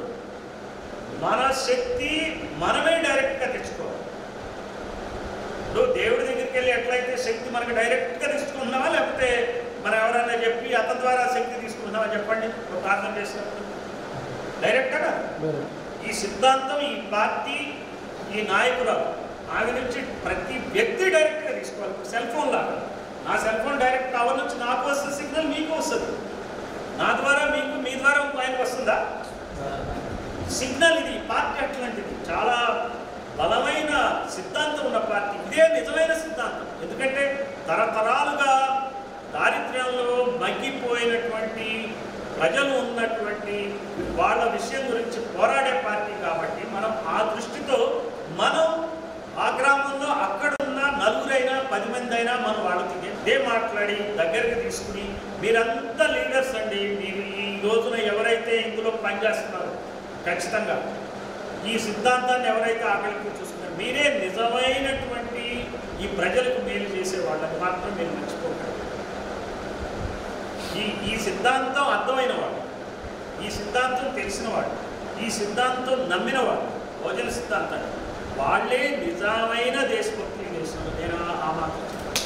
Speaker 1: మన శక్తి మనమే డైరెక్ట్గా తెచ్చుకోవాలి ఇప్పుడు దేవుడి దగ్గరికి వెళ్ళి ఎట్లయితే శక్తి మనకు డైరెక్ట్గా తీసుకుంటున్నావా లేకపోతే మనం ఎవరైనా చెప్పి అతని ద్వారా శక్తి తీసుకుంటున్నావా చెప్పండి ఒక ప్రార్థన చేసినప్పుడు డైరెక్ట్గా కాదు.
Speaker 2: వేరే
Speaker 1: ఈ సిద్ధాంతం ఈ పార్టీ ఈ నాయకురాలు ఆమె నుంచి ప్రతి వ్యక్తి డైరెక్ట్గా తీసుకోవాలి ఇప్పుడు సెల్ ఫోన్ లాగా నా సెల్ ఫోన్ డైరెక్ట్ టవర్ నుంచి నాకు వస్తుంది సిగ్నల్ మీకు వస్తుంది నా ద్వారా మీకు మీ ద్వారా ఇంకో ఆయనకు వస్తుందా సిగ్నల్ ఇది ఈ పార్టీ అట్లాంటిది చాలా బలమైన సిద్ధాంతం ఉన్న పార్టీ ఇదే నిజమైన సిద్ధాంతం ఎందుకంటే తరతరాలుగా దారిద్ర్యంలో మగ్గిపోయినటువంటి ప్రజలు ఉన్నటువంటి వాళ్ళ విషయం గురించి పోరాడే పార్టీ కాబట్టి మనం ఆ దృష్టితో మనం ఆ గ్రామంలో అక్కడ ఉన్న నలుగురైనా పది మంది అయినా మనం వాళ్ళకి ఇదే మాట్లాడి దగ్గరికి తీసుకుని మీరంతా లీడర్స్ అండి మీరు ఈ రోజున ఎవరైతే ఇందులో పనిచేస్తున్నారో ఖచ్చితంగా ఈ సిద్ధాంతాన్ని ఎవరైతే ఆకలికి చూస్తున్నారో మీరే నిజమైనటువంటి ఈ ప్రజలకు మేలు చేసే వాళ్ళని మాత్రం మీరు మర్చిపోకండి ఈ ఈ సిద్ధాంతం అర్థమైన వాడు ఈ సిద్ధాంతం తెలిసినవాడు ఈ సిద్ధాంతం నమ్మినవాడు భోజన సిద్ధాంతాన్ని వాళ్ళే నిజమైన దేశభక్తి దేశంలో నేను ఆ- ఆ మాత్రం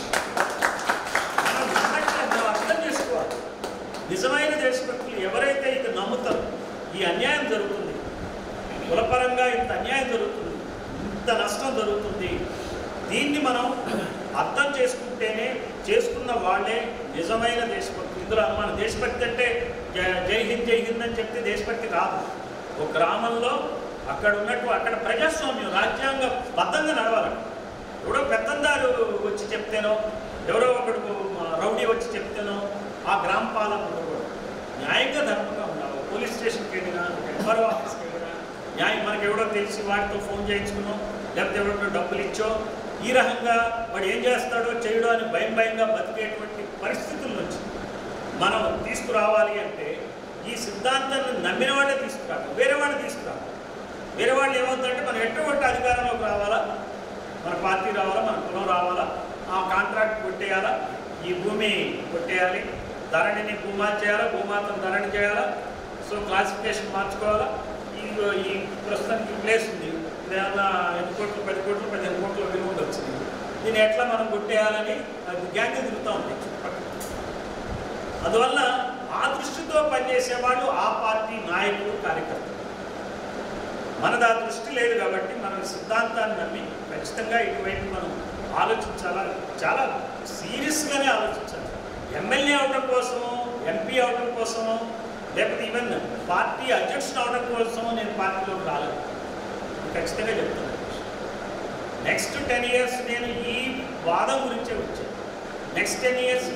Speaker 1: మనం నమ్మట్లేదు, మనం అర్థం చేసుకోవాలి నిజమైన దేశభక్తులు ఎవరైతే ఇది నమ్ముతారో ఈ అన్యాయం జరుగుతుంది కులపరంగా ఇంత అన్యాయం జరుగుతుంది ఇంత నష్టం జరుగుతుంది దీన్ని మనం అర్థం చేసుకుంటేనే చేసుకున్న వాళ్ళే నిజమైన దేశభక్తి ఇందులో మన దేశభక్తి అంటే జ- జై హింద్ జై హింద్ అని చెప్తే దేశభక్తి కాదు ఒక గ్రామంలో అక్కడ ఉన్నట్టు అక్కడ ప్రజాస్వామ్యం రాజ్యాంగ బద్ధంగా నడవాలి ఎవడో పెత్తందారు వచ్చి చెప్తేనో ఎవరో ఒకడు ఆ, రౌడీ వచ్చి చెప్తేనో ఆ గ్రామ పాలన ఉండకూడదు. న్యాయంగా ధర్మంగా ఉండాలి పోలీస్ స్టేషన్కి వెళ్ళినా ఎంఆర్ఓ ఆఫీస్కి వెళ్ళినా న్యాయం మనకి ఎవడో తెలిసి వాడితో ఫోన్ చేయించుకున్నాం లేకపోతే ఎవడో డబ్బులు ఇచ్చో ఈ రకంగా వాడు ఏం చేస్తాడో చేయడో అని భయం భయంగా బతికేటువంటి పరిస్థితుల నుంచి మనం తీసుకురావాలి అంటే ఈ సిద్ధాంతాన్ని నమ్మిన వాళ్ళే తీసుకురావాలి వేరే వాళ్ళు తీసుకురావాలి వేరే వాళ్ళు ఏమవుతుందంటే మనం ఎటువంటి అధికారంలోకి రావాలా మన పార్టీ రావాలా మన కులం రావాలా ఆ కాంట్రాక్ట్ కొట్టేయాలా ఈ భూమి కొట్టేయాలి ధరణిని భూమాత చేయాలా భూమాతను ధరణి చేయాలా సో క్లాసిఫికేషన్ మార్చుకోవాలా ఈ ఈ ప్రస్తుతానికి ప్లేస్ ఉంది ఏదన్నా ఎన్ని కోట్లు పది కోట్లు పదిహేను కోట్ల విలువ ఉండొచ్చు దీన్ని ఎట్లా మనం కొట్టేయాలని అది గ్యాంగ్ తిరుగుతూ ఉంటాయి చుట్టుపక్కల అందువల్ల ఆ దృష్టితో పనిచేసే వాళ్ళు ఆ పార్టీ నాయకులు కార్యకర్తలు మనది ఆ దృష్టి లేదు కాబట్టి మనం ఈ సిద్ధాంతాన్ని నమ్మి ఖచ్చితంగా ఇటువైపు మనం ఆలోచించాలా చాలా సీరియస్గానే ఆలోచించాలి ఎమ్మెల్యే అవడం కోసమో ఎంపీ అవడం కోసమో లేకపోతే ఈవెన్ పార్టీ అధ్యక్షుడు అవడం కోసం నేను పార్టీలోకి రాలేదు ఖచ్చితంగా చెప్తున్నాను నెక్స్ట్ టెన్ ఇయర్స్ నేను ఈ వాదం గురించే వచ్చాను నెక్స్ట్ టెన్ ఇయర్స్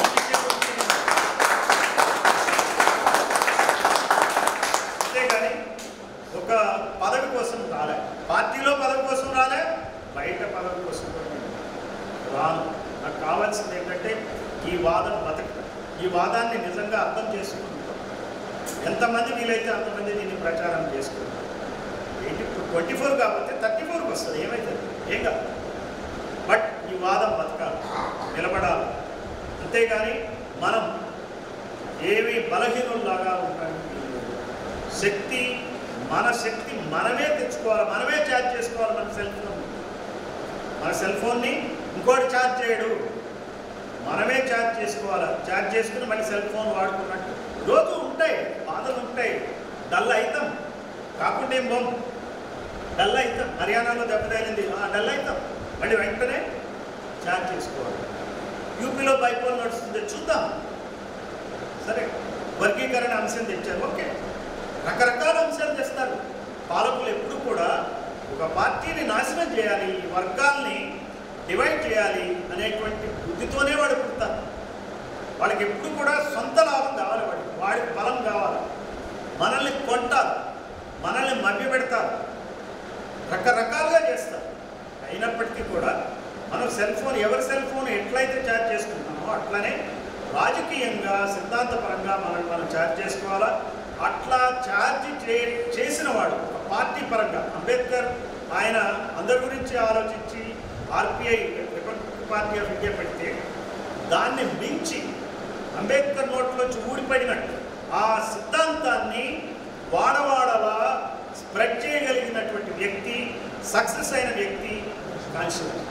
Speaker 1: అంతేగాని ఒక పదవి కోసం రాలే పార్టీలో పదవి కోసం రాలే బయట పదవి కోసం కూడా నేను రాను నాకు కావాల్సింది ఏంటంటే ఈ వాదం బతక ఈ వాదాన్ని నిజంగా అర్థం చేసుకుంటాం ఎంతమంది వీలైతే అంతమంది దీన్ని ప్రచారం చేసుకుంటాం ఎయిటీ ట్వంటీ ఫోర్ కాకపోతే థర్టీ ఫోర్కి వస్తుంది ఏమవుతుంది ఏం కాదు బట్ ఈ వాదం బతకాలి నిలబడాలి అంతేగాని మనం ఏవి బలహీనుల్లాగా ఉండడానికి వీల్లేదు. శక్తి మన శక్తి మనమే తెచ్చుకోవాలి మనమే ఛార్జ్ చేసుకోవాలి మన సెల్ ఫోన్ మన సెల్ ఫోన్ని ఇంకోటి ఛార్జ్ చేయడు మనమే ఛార్జ్ చేసుకోవాలి ఛార్జ్ చేసుకుని మళ్ళీ సెల్ ఫోన్ వాడుకున్నట్టు రోజు ఉంటాయి బాధలు ఉంటాయి డల్ అవుతాం కాకుండా ఏం బొమ్మ డల్ అవుతాం హర్యానాలో దెబ్బతగిలింది ఆ, డల్ అవుతాం మళ్ళీ వెంటనే ఛార్జ్ చేసుకోవాలి యూపీలో బైపోల్ నడుస్తుంది చూద్దాం సరే వర్గీకరణ అంశం తెచ్చారు ఓకే రకరకాల అంశాలు తెస్తారు పాలకులు ఎప్పుడు కూడా ఒక పార్టీని నాశనం చేయాలి ఈ వర్గాల్ని డివైడ్ చేయాలి అనేటువంటి బుద్ధితోనే వాడు పుడతారు వాళ్ళకి ఎప్పుడు కూడా సొంత లాభం కావాలి వాడికి వాడికి బలం కావాలి మనల్ని కొంటారు మనల్ని మభ్య పెడతారు రకరకాలుగా చేస్తారు అయినప్పటికీ కూడా మనం సెల్ ఫోన్ ఎవరి సెల్ ఫోన్ ఎట్లయితే ఛార్జ్ చేసుకుంటామో అట్లనే రాజకీయంగా సిద్ధాంతపరంగా మనం మనం ఛార్జ్ చేసుకోవాలా అట్లా ఛార్జ్ చే చేసిన వాడు ఒక పార్టీ పరంగా అంబేద్కర్ ఆయన అందరి గురించి ఆలోచించి RPI Republic party of India పెడితే దాన్ని మించి అంబేద్కర్ నోట్లోంచి ఊడిపడినట్టు ఆ సిద్ధాంతాన్ని వాడవాడలా స్ప్రెడ్ చేయగలిగినటువంటి వ్యక్తి సక్సెస్ అయిన వ్యక్తి కాన్షియస్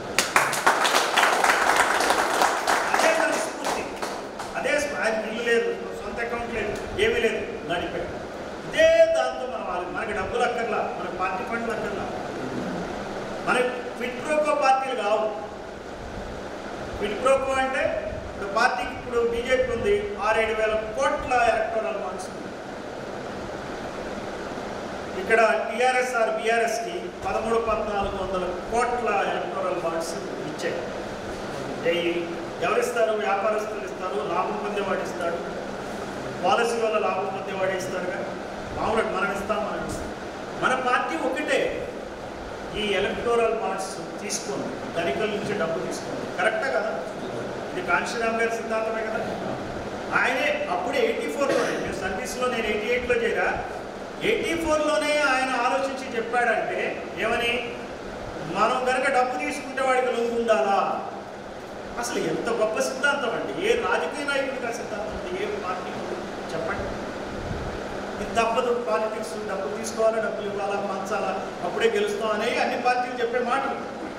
Speaker 1: అదే మన స్ఫూర్తి అదే స్ఫ- ఆయనకి ఇల్లు లేదు సొంత అకౌంట్ లేదు ఏమీ లేదు నడిపాడు ఇదే దాంతో మనం వాళ్ళకి మనకి డబ్బులు అక్కర్లా మనకి పార్టీ ఫండ్లు అక్కర్లా మనకి క్విట్ ప్రోకో పార్టీలు కావు క్విట్ ప్రోకో అంటే ఇప్పుడు పార్టీకి ఇప్పుడు బీజేపీ ఉంది ఆరేడు వేల కోట్ల ఎలక్టోరల్ బాండ్స్ ఉంది ఇక్కడ టీఆర్ఎస్ ఆర్ బీఆర్ఎస్కి పదమూడు పద్నాలుగు వందల కోట్ల ఎలక్టోరల్ బాండ్స్ ఇచ్చాయి ఏయి ఎవరిస్తారు వ్యాపారస్తులు ఇస్తారు లాభం పొందేవాడు ఇస్తాడు పాలసీ వల్ల లాభం పొందేవాడు ఇస్తాడుగా మామూలుగా మనం ఇస్తాం మనం ఇస్తాం మన పార్టీ ఒకటే ఈ ఎలక్టోరల్ బాండ్స్ తీసుకుంది ధనికుల నుంచి డబ్బు తీసుకుంది కరెక్టా కదా ఇది కాంశీరామ్ గారి సిద్ధాంతమే కదా ఆయనే అప్పుడు ఎయిటీ ఫోర్లోనే నేను సర్వీస్లో నేను ఎయిటీ ఎయిట్లో చేరా ఎయిటీ ఫోర్లోనే ఆయన ఆలోచించి చెప్పాడంటే ఏమని మనం కనుక డబ్బు తీసుకుంటే వాడికి లొంగు ఉండాలా అసలు ఎంత గొప్ప సిద్ధాంతం అండి ఏ రాజకీయ నాయకుడికి ఆ సిద్ధాంతం ఉంది ఏ పార్టీ చెప్పండి ఇది తప్పదు పాలిటిక్స్ డబ్బులు తీసుకోవాలా డబ్బులు ఇవ్వాలా పంచాలా అప్పుడే గెలుస్తాం అనేవి అన్ని పార్టీలు చెప్పే మాటలు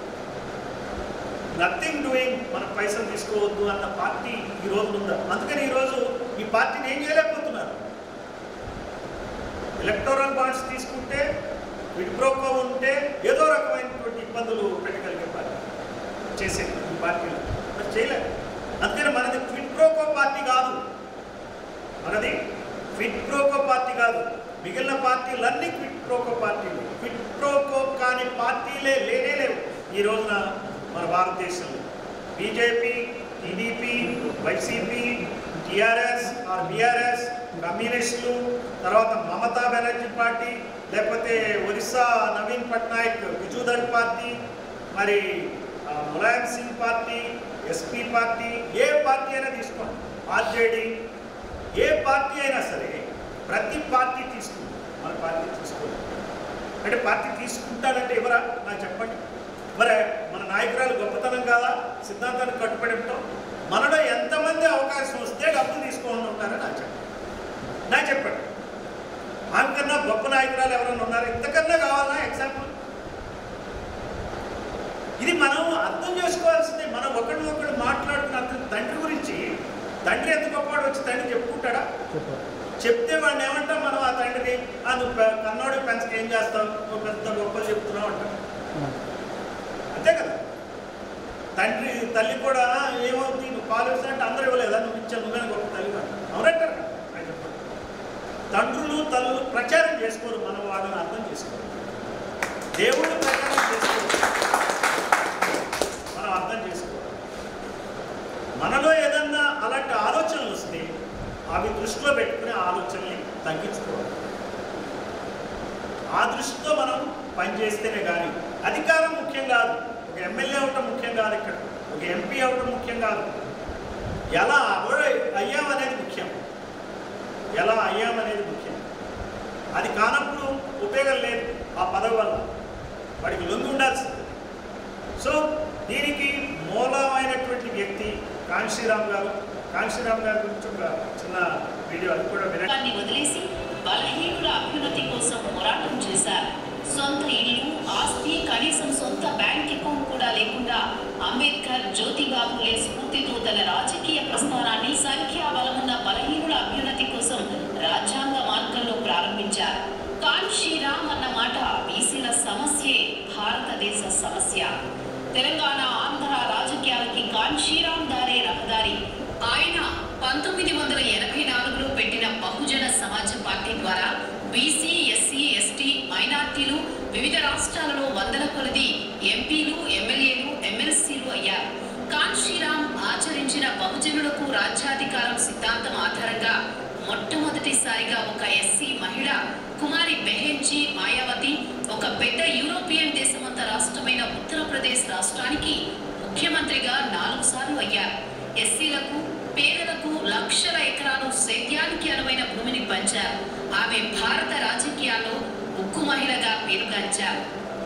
Speaker 1: నథింగ్ డూయింగ్ మన పైసలు తీసుకోవద్దు అన్న పార్టీ ఈ రోజు ఉందా అందుకని ఈ రోజు ఈ పార్టీని ఏం చేయలేకపోతున్నారు ఎలక్టోరల్ బాండ్స్ తీసుకుంటే విడ్ప్రోకో ఉంటే ఏదో రకమైనటువంటి ఇబ్బందులు పెట్టగలిగే పార్టీ చేసేది ఈ పార్టీలో మరి చేయలేదు అందుకని మనది క్విట్ ప్రోకో పార్టీ కాదు మనది క్విట్ ప్రోకో పార్టీ కాదు మిగిలిన పార్టీలన్నీ క్విట్ ప్రోకో పార్టీలు క్విట్ ప్రోకో కాని పార్టీలే లేనే లేవు ఈ రోజున మన భారతదేశంలో BJP TDP YCP TRS R BRS కమ్యూనిస్టులు తర్వాత మమతా బెనర్జీ పార్టీ లేకపోతే ఒరిస్సా నవీన్ పట్నాయక్ బిజుదళ్ పార్టీ మరి ఆ, Mulayam Singh party SP party ఏ పార్టీ అయినా తీసుకోండి ఆర్జేడీ ఏ పార్టీ అయినా సరే ప్రతి పార్టీ తీసుకుంది మన పార్టీ తీసుకోండి అంటే పార్టీ తీసుకుంటానంటే ఎవరా నాకు చెప్పండి మరి మన నాయకురాలు గొప్పతనం కాదా సిద్ధాంతానికి కట్టుబడి ఉంటాం మనలో ఎంతమంది అవకాశం వస్తే డబ్బులు తీసుకోండి ఉంటారని నాకు చెప్పండి నాకు చెప్పండి ఆమెకన్నా గొప్ప నాయకురాలు ఎవరైనా ఉన్నారు ఇంతకన్నా కావాలా ఎగ్జాంపుల్ ఇది మనం అర్థం చేసుకోవాల్సిందే మనం ఒకరిని ఒకరు మాట్లాడుకున్న అతని తండ్రి గురించి తండ్రి ఎంత గొప్పవాడు వచ్చి తండ్రి చెప్పుకుంటాడా
Speaker 2: చెప్పారు
Speaker 1: చెప్తే వాడిని ఏమంటాం మనం ఆ తండ్రిని "ఆ, నువ్వు పె- కన్నోడి పెంచక ఏం చేస్తావు నువ్వు పెద్ద గొప్పలు చెప్తున్నావు అంటాం అంతే కదా తండ్రి తల్లి కూడా ఏమవుతుంది నువ్వు పాలు ఇస్తా అంటే అందరూ ఇవ్వలేదా నువ్వు ఇచ్చా నువ్వే గొప్ప తల్లి అవునంటారు కదా? ఆయన చెప్పాడు. తండ్రి తల్లులు ప్రచారం చేసుకోరు మన వాళ్ళని అర్థం చేసుకోరు దేవుడు ప్రచారం చేసుకోరు మనం అర్థం చేసుకోరు మనలో ఏదన్నా అలాంటి ఆలోచనలు వస్తే అవి దృష్టిలో పెట్టుకుని ఆ ఆలోచనల్ని తగ్గించుకోవాలి ఆ దృష్టితో మనం పనిచేస్తేనే కానీ అధికారం ముఖ్యం కాదు ఒక ఎమ్మెల్యే అవటం ముఖ్యం కాదు ఇక్కడ ఒక ఎంపీ అవటం ముఖ్యం కాదు ఎలా అవడ అయ్యామనేది ముఖ్యం ఎలా అయ్యామనేది ముఖ్యం అది కానప్పుడు ఉపయోగం లేదు ఆ పదవి వల్ల వాడికి లొంగి ఉండాల్సింది సో దీనికి మూలమైనటువంటి వ్యక్తి కాంశీరామ్ గారు కాంశీరామ్ గారి గురించి ఒక చిన్న వీడియో అది కూడా వినండి
Speaker 3: దాన్ని వదిలేసి బలహీనుల అభ్యున్నతి కోసం పోరాటం చేశారు సొంత ఇల్లు ఆస్తి కనీసం సొంత బ్యాంక్ అకౌంట్ కూడా లేకుండా అంబేద్కర్ జ్యోతిబాబులే స్ఫూర్తితో తన రాజకీయ ప్రస్థానాన్ని సంఖ్యాబలమున్న బలహీనుల అభ్యున్నతి కోసం రాజ్యాంగ మార్గంలో ప్రారంభించారు కాన్ శ్రీరామ్ అన్న మాట బీసీల సమస్యే భారతదేశ సమస్య తెలంగాణ ఆంధ్ర రాజకీయాలకి కాన్ శ్రీరామ్ దారే రహదారి ఆయన పంతొమ్మిది వందల ఎనభై నాలుగులో పెట్టిన బహుజన సమాజ్ పార్టీ ద్వారా బీసీ ఎస్సీ ఎస్టీ మైనార్టీలు వివిధ రాష్ట్రాలలో వందల కొలది ఎంపీలు ఎమ్మెల్యేలు ఎమ్మెల్సీలు అయ్యారు కాన్ శ్రీరామ్ ఆచరించిన బహుజనులకు రాజ్యాధికారం సిద్ధాంతం ఆధారంగా మొట్టమొదటిసారిగా ఒక ఎస్సీ మహిళ కుమారి బెహెన్జీ మాయావతి ఒక పెద్ద యూరోపియన్ దేశమంత రాష్ట్రమైన ఉత్తరప్రదేశ్ రాష్ట్రానికి ముఖ్యమంత్రిగా నాలుగు సార్లు అయ్యారు ఎస్సీలకు పేదలకు లక్షల ఎకరాలు సేద్యానికి అనువైన భూమిని పంచారు ఆమె భారత రాజకీయాల్లో ఉక్కు మహిళగా పేరుగాంచారు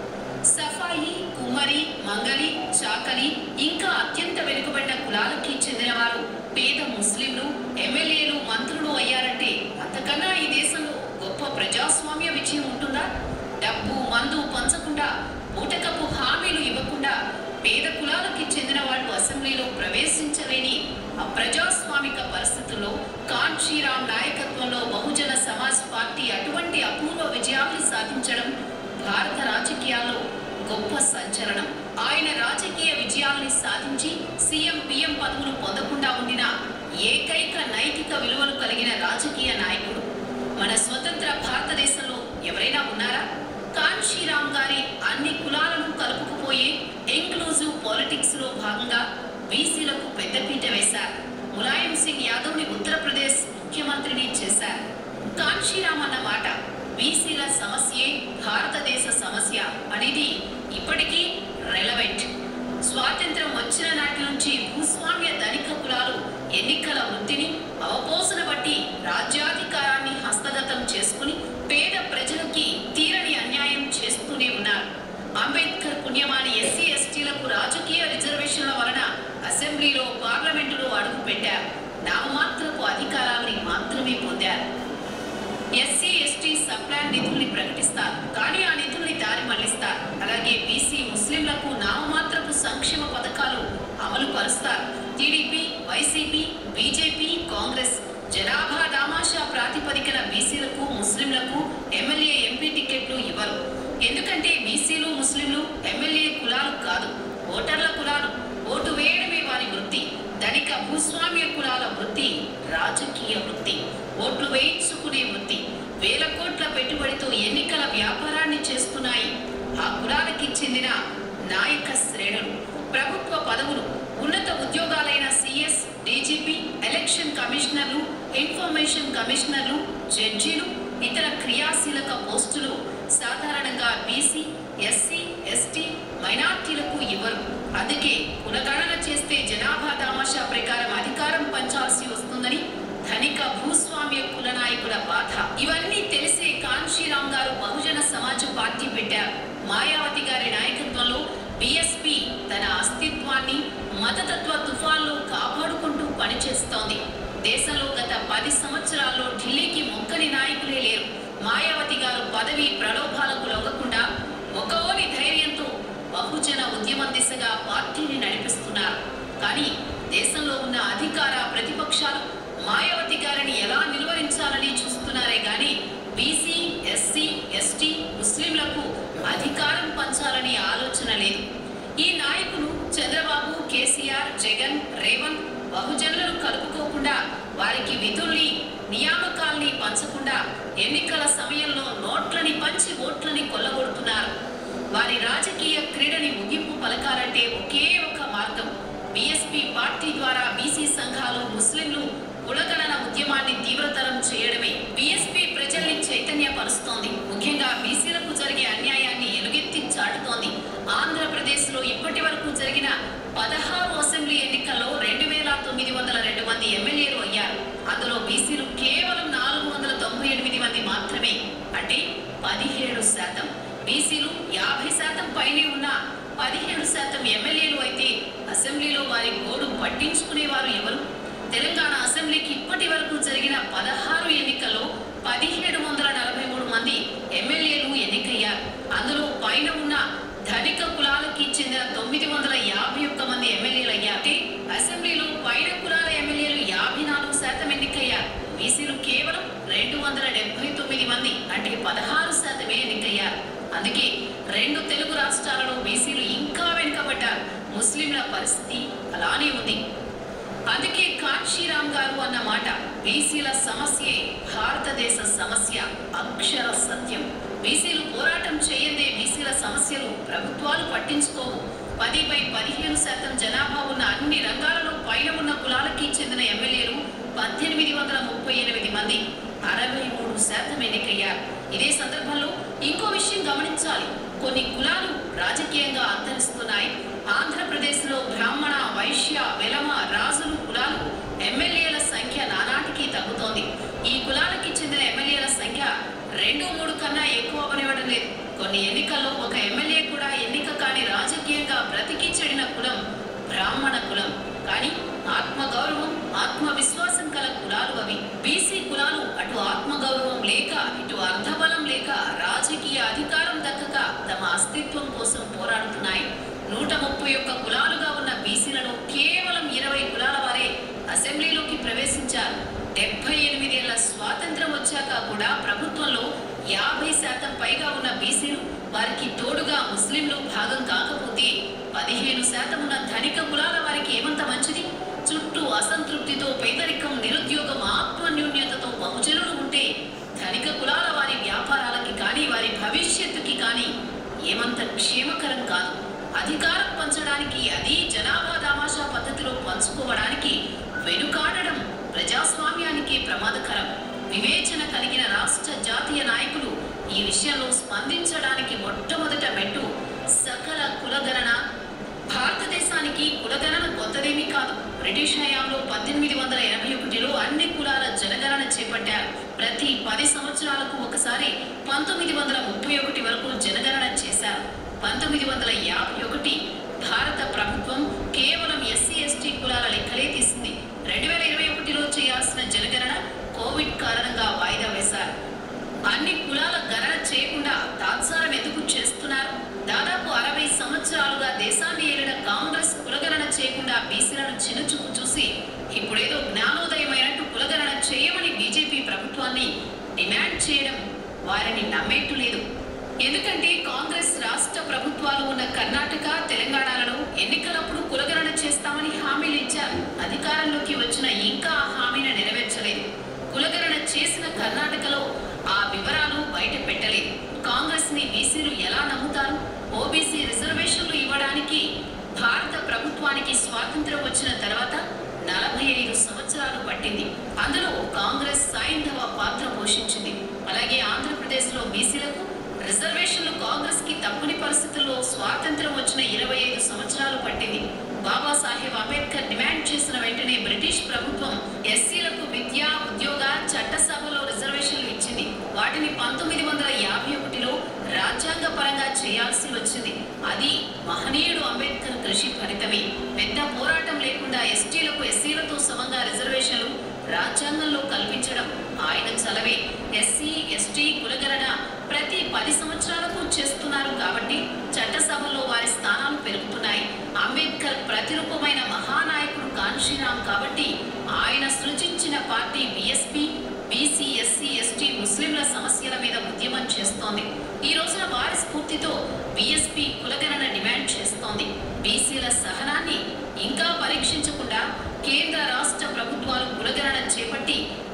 Speaker 3: సఫాయి కుమ్మరి మంగలి చాకలి ఇంకా అత్యంత వెనుకబడిన కులాలకి చెందినవారు పేద ముస్లింలు ఎమ్మెల్యేలు మంత్రులు అయ్యారంటే అంతకన్నా ఈ దేశంలో గొప్ప ప్రజాస్వామ్య విజయం ఉంటుందా డబ్బు మందు పంచకుండా ఊటకపు హామీలు ఇవ్వకుండా పేద కులాలకి చెందిన వాళ్ళు అసెంబ్లీలో ప్రవేశించలేని అప్రజాస్వామిక పరిస్థితుల్లో కాంచీరామ్ నాయకత్వంలో బహుజన సమాజ్ పార్టీ అటువంటి అపూర్వ విజయాల్ని సాధించడం భారత రాజకీయాల్లో గొప్ప సంచలనం ఆయన రాజకీయ విజయాల్ని సాధించి సీఎం పిఎం పదవులు పొందకుండా ఉండిన ఏకైక నైతిక విలువలు కలిగిన రాజకీయ నాయకుడు మన స్వతంత్ర భారతదేశంలో ఎవరైనా ఉన్నారా కాన్షీరామ్ గారి అన్ని కులాలను కలుపుకుపోయే ఇంక్లూజివ్ పాలిటిక్స్ లో భాగంగా బీసీలకు పెద్దపీట వేశారు ములాయం సింగ్ యాదవ్ ని ఉత్తరప్రదేశ్ ముఖ్యమంత్రిని చేశారు కాన్షీరామ్ అన్న మాట బీసీల సమస్యే భారతదేశ సమస్య అనేది ఇప్పటికీ రెలవెంట్ స్వాతంత్రం వచ్చిన నాటి నుంచి భూస్వామ్య ధనిక కులాలు ఎన్నికల వృత్తిని అవపోసన బట్టి రాజ్యాధికారాన్ని హస్తగతం చేసుకుని పేద ప్రజలకి తీరని అన్యాయం చేస్తూనే ఉన్నారు అంబేద్కర్ పుణ్యమాని ఎస్సీ ఎస్టీలకు రాజకీయ రిజర్వేషన్ల వలన అసెంబ్లీలో పార్లమెంటులో అడుగుపెట్టారు నామమాత్రపు అధికారాన్ని మాత్రమే పొందారు ఎస్సీ ఎస్టీ సప్లాన్ నిధుల్ని ప్రకటిస్తారు కానీ ఆ నిధుల్ని దారి మళ్లిస్తారు అలాగే బీసీ ముస్లింలకు నామమాత్రపు సంక్షేమ పథకాలు అమలు పరుస్తారు టీడీపీ వైసీపీ బీజేపీ కాంగ్రెస్ జనాభా దామాషా ప్రాతిపదికన బీసీలకు ముస్లింలకు ఎమ్మెల్యే ఎంపీ టికెట్లు ఇవ్వరు ఎందుకంటే బీసీలు ముస్లింలు ఎమ్మెల్యే కులాలు కాదు ఓటర్ల కులాలు ఓటు వేయడమే వారి వృత్తి ధనిక భూస్వామ్య కులాల వృత్తి రాజకీయ వృత్తి ఓట్లు వేయించుకునే వృత్తి వేల కోట్ల పెట్టుబడితో ఎన్నికల వ్యాపారాన్ని చేస్తున్నాయి ఆ కులాలకి చెందిన నాయక శ్రేణులు ప్రభుత్వ పదవులు ఉన్నత ఉద్యోగాలైన సిఎస్ డీజీపీ ఎలక్షన్ కమిషనర్లు ఇన్ఫర్మేషన్ కమిషనర్లు జడ్జీలు ఇతర క్రియాశీలక పోస్టులు సాధారణంగా బీసీ ఎస్సీ ఎస్టీ మైనార్టీలకు ఇవ్వరు అందుకే కులగణన చేస్తే జనాభా దామాషా ప్రకారం అధికారం పంచాల్సి వస్తుందని ధనిక భూస్వామ్య కుల నాయకుల బాధ ఇవన్నీ తెలిసే కాంశీరామ్ గారు బహుజన సమాజ్ పార్టీ పెట్టారు మాయావతి గారి నాయకత్వంలో బిఎస్పి తన అస్తిత్వాన్ని మతతత్వ తుఫాన్లో కాపాడుకుంటూ పనిచేస్తోంది దేశంలో గత పది సంవత్సరాల్లో ఢిల్లీకి మొక్కని నాయకులే లేరు మాయావతి గారు పదవి ప్రలోభాలకు లొంగకుండా ఒకవోని ధైర్యంతో బహుజన ఉద్యమం దిశగా పార్టీని నడిపిస్తున్నారు కానీ దేశంలో ఉన్న అధికార ప్రతిపక్షాలు మాయావతి గారిని ఎలా నిలువరించాలని చూస్తున్నారే గాని బీసీ ఎస్సీ ఎస్టీ ముస్లింలకు అధికారం పంచాలని ఆలోచన లేదు ఈ నాయకులు చంద్రబాబు కేసీఆర్ జగన్ రేవంత్ బహుజనులను కలుపుకోకుండా వారికి విధుల్ని నియామకాల్ని పంచకుండా ఎన్నికల సమయంలో నోట్లని పంచి ఓట్లని కొల్లగొడుతున్నారు వారి రాజకీయ క్రీడని ముగింపు పలకాలంటే ఒకే ఒక మార్గం బీఎస్పీ పార్టీ ద్వారా బీసీ సంఘాలు ముస్లింలు కులగణన ఉద్యమాన్ని తీవ్రతరం చేయడమే బీఎస్పీ ప్రజల్ని చైతన్యపరుస్తోంది ముఖ్యంగా బీసీలకు జరిగే అన్యాయాన్ని ఎలుగెత్తి చాటుతోంది ఆంధ్రప్రదేశ్ లో ఇప్పటి వరకు జరిగిన పదహారు అసెంబ్లీ ఎన్నికల్లో రెండు వేల తొమ్మిది వందల రెండు మంది ఎమ్మెల్యేలు అయ్యారు అందులో బీసీలు కేవలం నాలుగు వందల తొంభై ఎనిమిది మంది మాత్రమే అంటే పదిహేడు శాతం బీసీలు యాభై శాతం పైనే ఉన్న పదిహేడు శాతం ఎమ్మెల్యేలు అయితే అసెంబ్లీలో వారి గోడు పట్టించుకునేవారు ఎవరు తెలంగాణ అసెంబ్లీకి ఇప్పటి వరకు జరిగిన పదహారు ఎన్నికల్లో పదిహేడు వందల నలభై మూడు మంది ఎమ్మెల్యేలు ఎన్నికయ్యారు అందులో పైన ఉన్న ధనిక కులాలకి చెందిన తొమ్మిది వందల యాభై ఒక్క మంది ఎమ్మెల్యేలు అయ్యారు అసెంబ్లీలో పైన కులాల ఎమ్మెల్యేలు యాభై నాలుగు శాతం ఎన్నికయ్యారు బీసీలు కేవలం రెండు వందల డెబ్బై తొమ్మిది మంది అంటే పదహారు శాతమే ఎన్నికయ్యారు అందుకే రెండు తెలుగు రాష్ట్రాలలో బీసీలు ఇంకా వెనుకబడ్డారు ముస్లింల పరిస్థితి అలానే ఉంది అందుకే కాంశీరామ్ గారు అన్న మాట బీసీల సమస్యే భారతదేశ సమస్య అక్షర సత్యం బీసీలు పోరాటం చేయందే బీసీల సమస్యలు ప్రభుత్వాలు పట్టించుకోవు పది బై పదిహేను శాతం జనాభా ఉన్న అన్ని రంగాలలో పైన ఉన్న కులాలకి చెందిన ఎమ్మెల్యేలు పద్దెనిమిది వందల ముప్పై ఎనిమిది మంది అరవై మూడు శాతం ఎన్నికయ్యారు ఇదే సందర్భంలో ఇంకో విషయం గమనించాలి కొన్ని కులాలు రాజకీయంగా అంతరిస్తున్నాయి ఆంధ్రప్రదేశ్లో బ్రాహ్మణ వైశ్య వెలమ రాజులు కులాలు ఎమ్మెల్యేల సంఖ్య నానాటికి తగ్గుతోంది ఈ కులాలకి చెందిన ఎమ్మెల్యేల సంఖ్య రెండు మూడు కన్నా ఎక్కువ అవనివ్వడం లేదు కొన్ని ఎన్నికల్లో ఒక ఎమ్మెల్యే కూడా ఎన్నిక కాని రాజకీయంగా బ్రతికి చెడిన కులం బ్రాహ్మణ కులం కానీ ఆత్మగౌరవం ఆత్మవిశ్వాసం కల కులాలు అవి బీసీ కులాలు అటు ఆత్మగౌరవం లేక ఇటు అర్ధబలం లేక రాజకీయ అధికారం దక్కక తమ అస్తిత్వం కోసం పోరాడుతున్నాయి నూట ముప్పై ఒక్క కులాలుగా ఉన్న బీసీలలో కేవలం ఇరవై కులాల వారే అసెంబ్లీలోకి ప్రవేశించారు డెబ్బై ఎనిమిదేళ్ల స్వాతంత్రం వచ్చాక కూడా ప్రభుత్వంలో యాభై శాతం పైగా ఉన్న బీసీలు వారికి తోడుగా ముస్లింలు భాగం కాకపోతే పదిహేను శాతం ఉన్న ధనిక కులాల వారికి ఏమంత మంచిది చుట్టూ అసంతృప్తితో పేదరికం నిరుద్యోగం ఆత్మన్యూన్యతతో బహుజనులు ఉంటే ధనిక కులాల వారి వ్యాపారాలకి కానీ వారి భవిష్యత్తుకి కానీ ఏమంత క్షేమకరం కాదు అధికారం పంచడానికి అది జనాభా దామాషా పద్ధతిలో పంచుకోవడానికి వెనుకాడడం ప్రజాస్వామ్యానికి ప్రమాదకరం వివేచన కలిగిన రాష్ట్ర జాతీయ నాయకులు ఈ విషయంలో స్పందించడానికి మొట్టమొదట మెట్టు సకల కులగణన భారతదేశానికి కులగణన కొత్తదేమీ కాదు బ్రిటిష్ హయాంలో పద్దెనిమిది వందల ఎనభై ఒకటిలో అన్ని కులాల జనగణన చేపట్టారు ప్రతి పది సంవత్సరాలకు ఒకసారి పంతొమ్మిది వందల ముప్పై ఒకటి వరకు జనగణన చేశారు పంతొమ్మిది వందల యాభై ఒకటి భారత ప్రభుత్వం కేవలం ఎస్సీ ఎస్టీ కులాల లెక్కలే తీసింది రెండు వేల ఇరవై ఒకటిలో చేయాల్సిన జనగణన కోవిడ్ కారణంగా వాయిదా వేశారు అన్ని కులాల గణన చేయకుండా తాత్సారం ఎందుకు చేస్తున్నారు దాదాపు అరవై సంవత్సరాలుగా దేశాన్ని ఏలిన కాంగ్రెస్ కులగణన చేయకుండా బీసీలను చిన్నచూపు చూసి ఇప్పుడేదో జ్ఞానోదయమైనట్టు కులగణన చేయమని బీజేపీ ప్రభుత్వాన్ని డిమాండ్ చేయడం వారిని నమ్మేట్టు లేదు ఎందుకంటే కాంగ్రెస్ రాష్ట్ర ప్రభుత్వాలు ఉన్న కర్ణాటక తెలంగాణలలో ఎన్నికలప్పుడు కులగణన చేస్తామని హామీలు ఇచ్చారు అధికారంలోకి వచ్చిన ఇంకా ఆ హామీని నెరవేర్చలేదు కులగణన చేసిన కర్ణాటకలో ఆ వివరాలు బయట పెట్టలేదు కాంగ్రెస్ ని బీసీలు ఎలా నమ్ముతారు ఓబీసీ రిజర్వేషన్లు ఇవ్వడానికి భారత ప్రభుత్వానికి స్వాతంత్రం వచ్చిన తర్వాత నలభై ఐదు సంవత్సరాలు పట్టింది అందులో కాంగ్రెస్ సైంధవ పాత్ర పోషించింది అలాగే ఆంధ్రప్రదేశ్ లో బీసీలకు రిజర్వేషన్లు కాంగ్రెస్ కి తప్పని పరిస్థితుల్లో స్వాతంత్రం వచ్చిన ఇరవై ఐదు సంవత్సరాలు పట్టింది బాబాసాహెబ్ అంబేద్కర్ డిమాండ్ చేసిన వెంటనే బ్రిటిష్ ప్రభుత్వం ఎస్సీలకు విద్య ఉద్యోగ చట్టసభలో రిజర్వేషన్లు ఇచ్చింది వాటిని పంతొమ్మిది వందల యాభై ఒకటిలో రాజ్యాంగ పరంగా చేయాల్సి వచ్చింది అది మహనీయుడు అంబేద్కర్ కృషి ఫలితమే పెద్ద పోరాటం లేకుండా ఎస్టీలకు ఎస్సీలతో సమంగా రిజర్వేషన్లు రాజ్యాంగంలో కల్పించడం ఆయన చలవే ఎస్సీ ఎస్టీ కులగణన ప్రతి పది సంవత్సరాలకు చేస్తున్నారు కాబట్టి చట్టసభలో వారి స్థానాలు పెరుగుతున్నాయి అంబేద్కర్ ప్రతిరూపమైన మహానాయకుడు కాన్షీరామ్ కాబట్టి ఆయన సృజించిన party BSP BC SC ST ముస్లింల సమస్యల మీద ఉద్యమం చేస్తోంది ఈ రోజున వారి స్ఫూర్తితో బీఎస్పీ కులగణన డిమాండ్ చేస్తోంది బీసీల సహనాన్ని ఇంకా పరీక్షించకుండా కేంద్ర రాష్ట్ర ప్రభుత్వాలు కులగణన చేపట్టి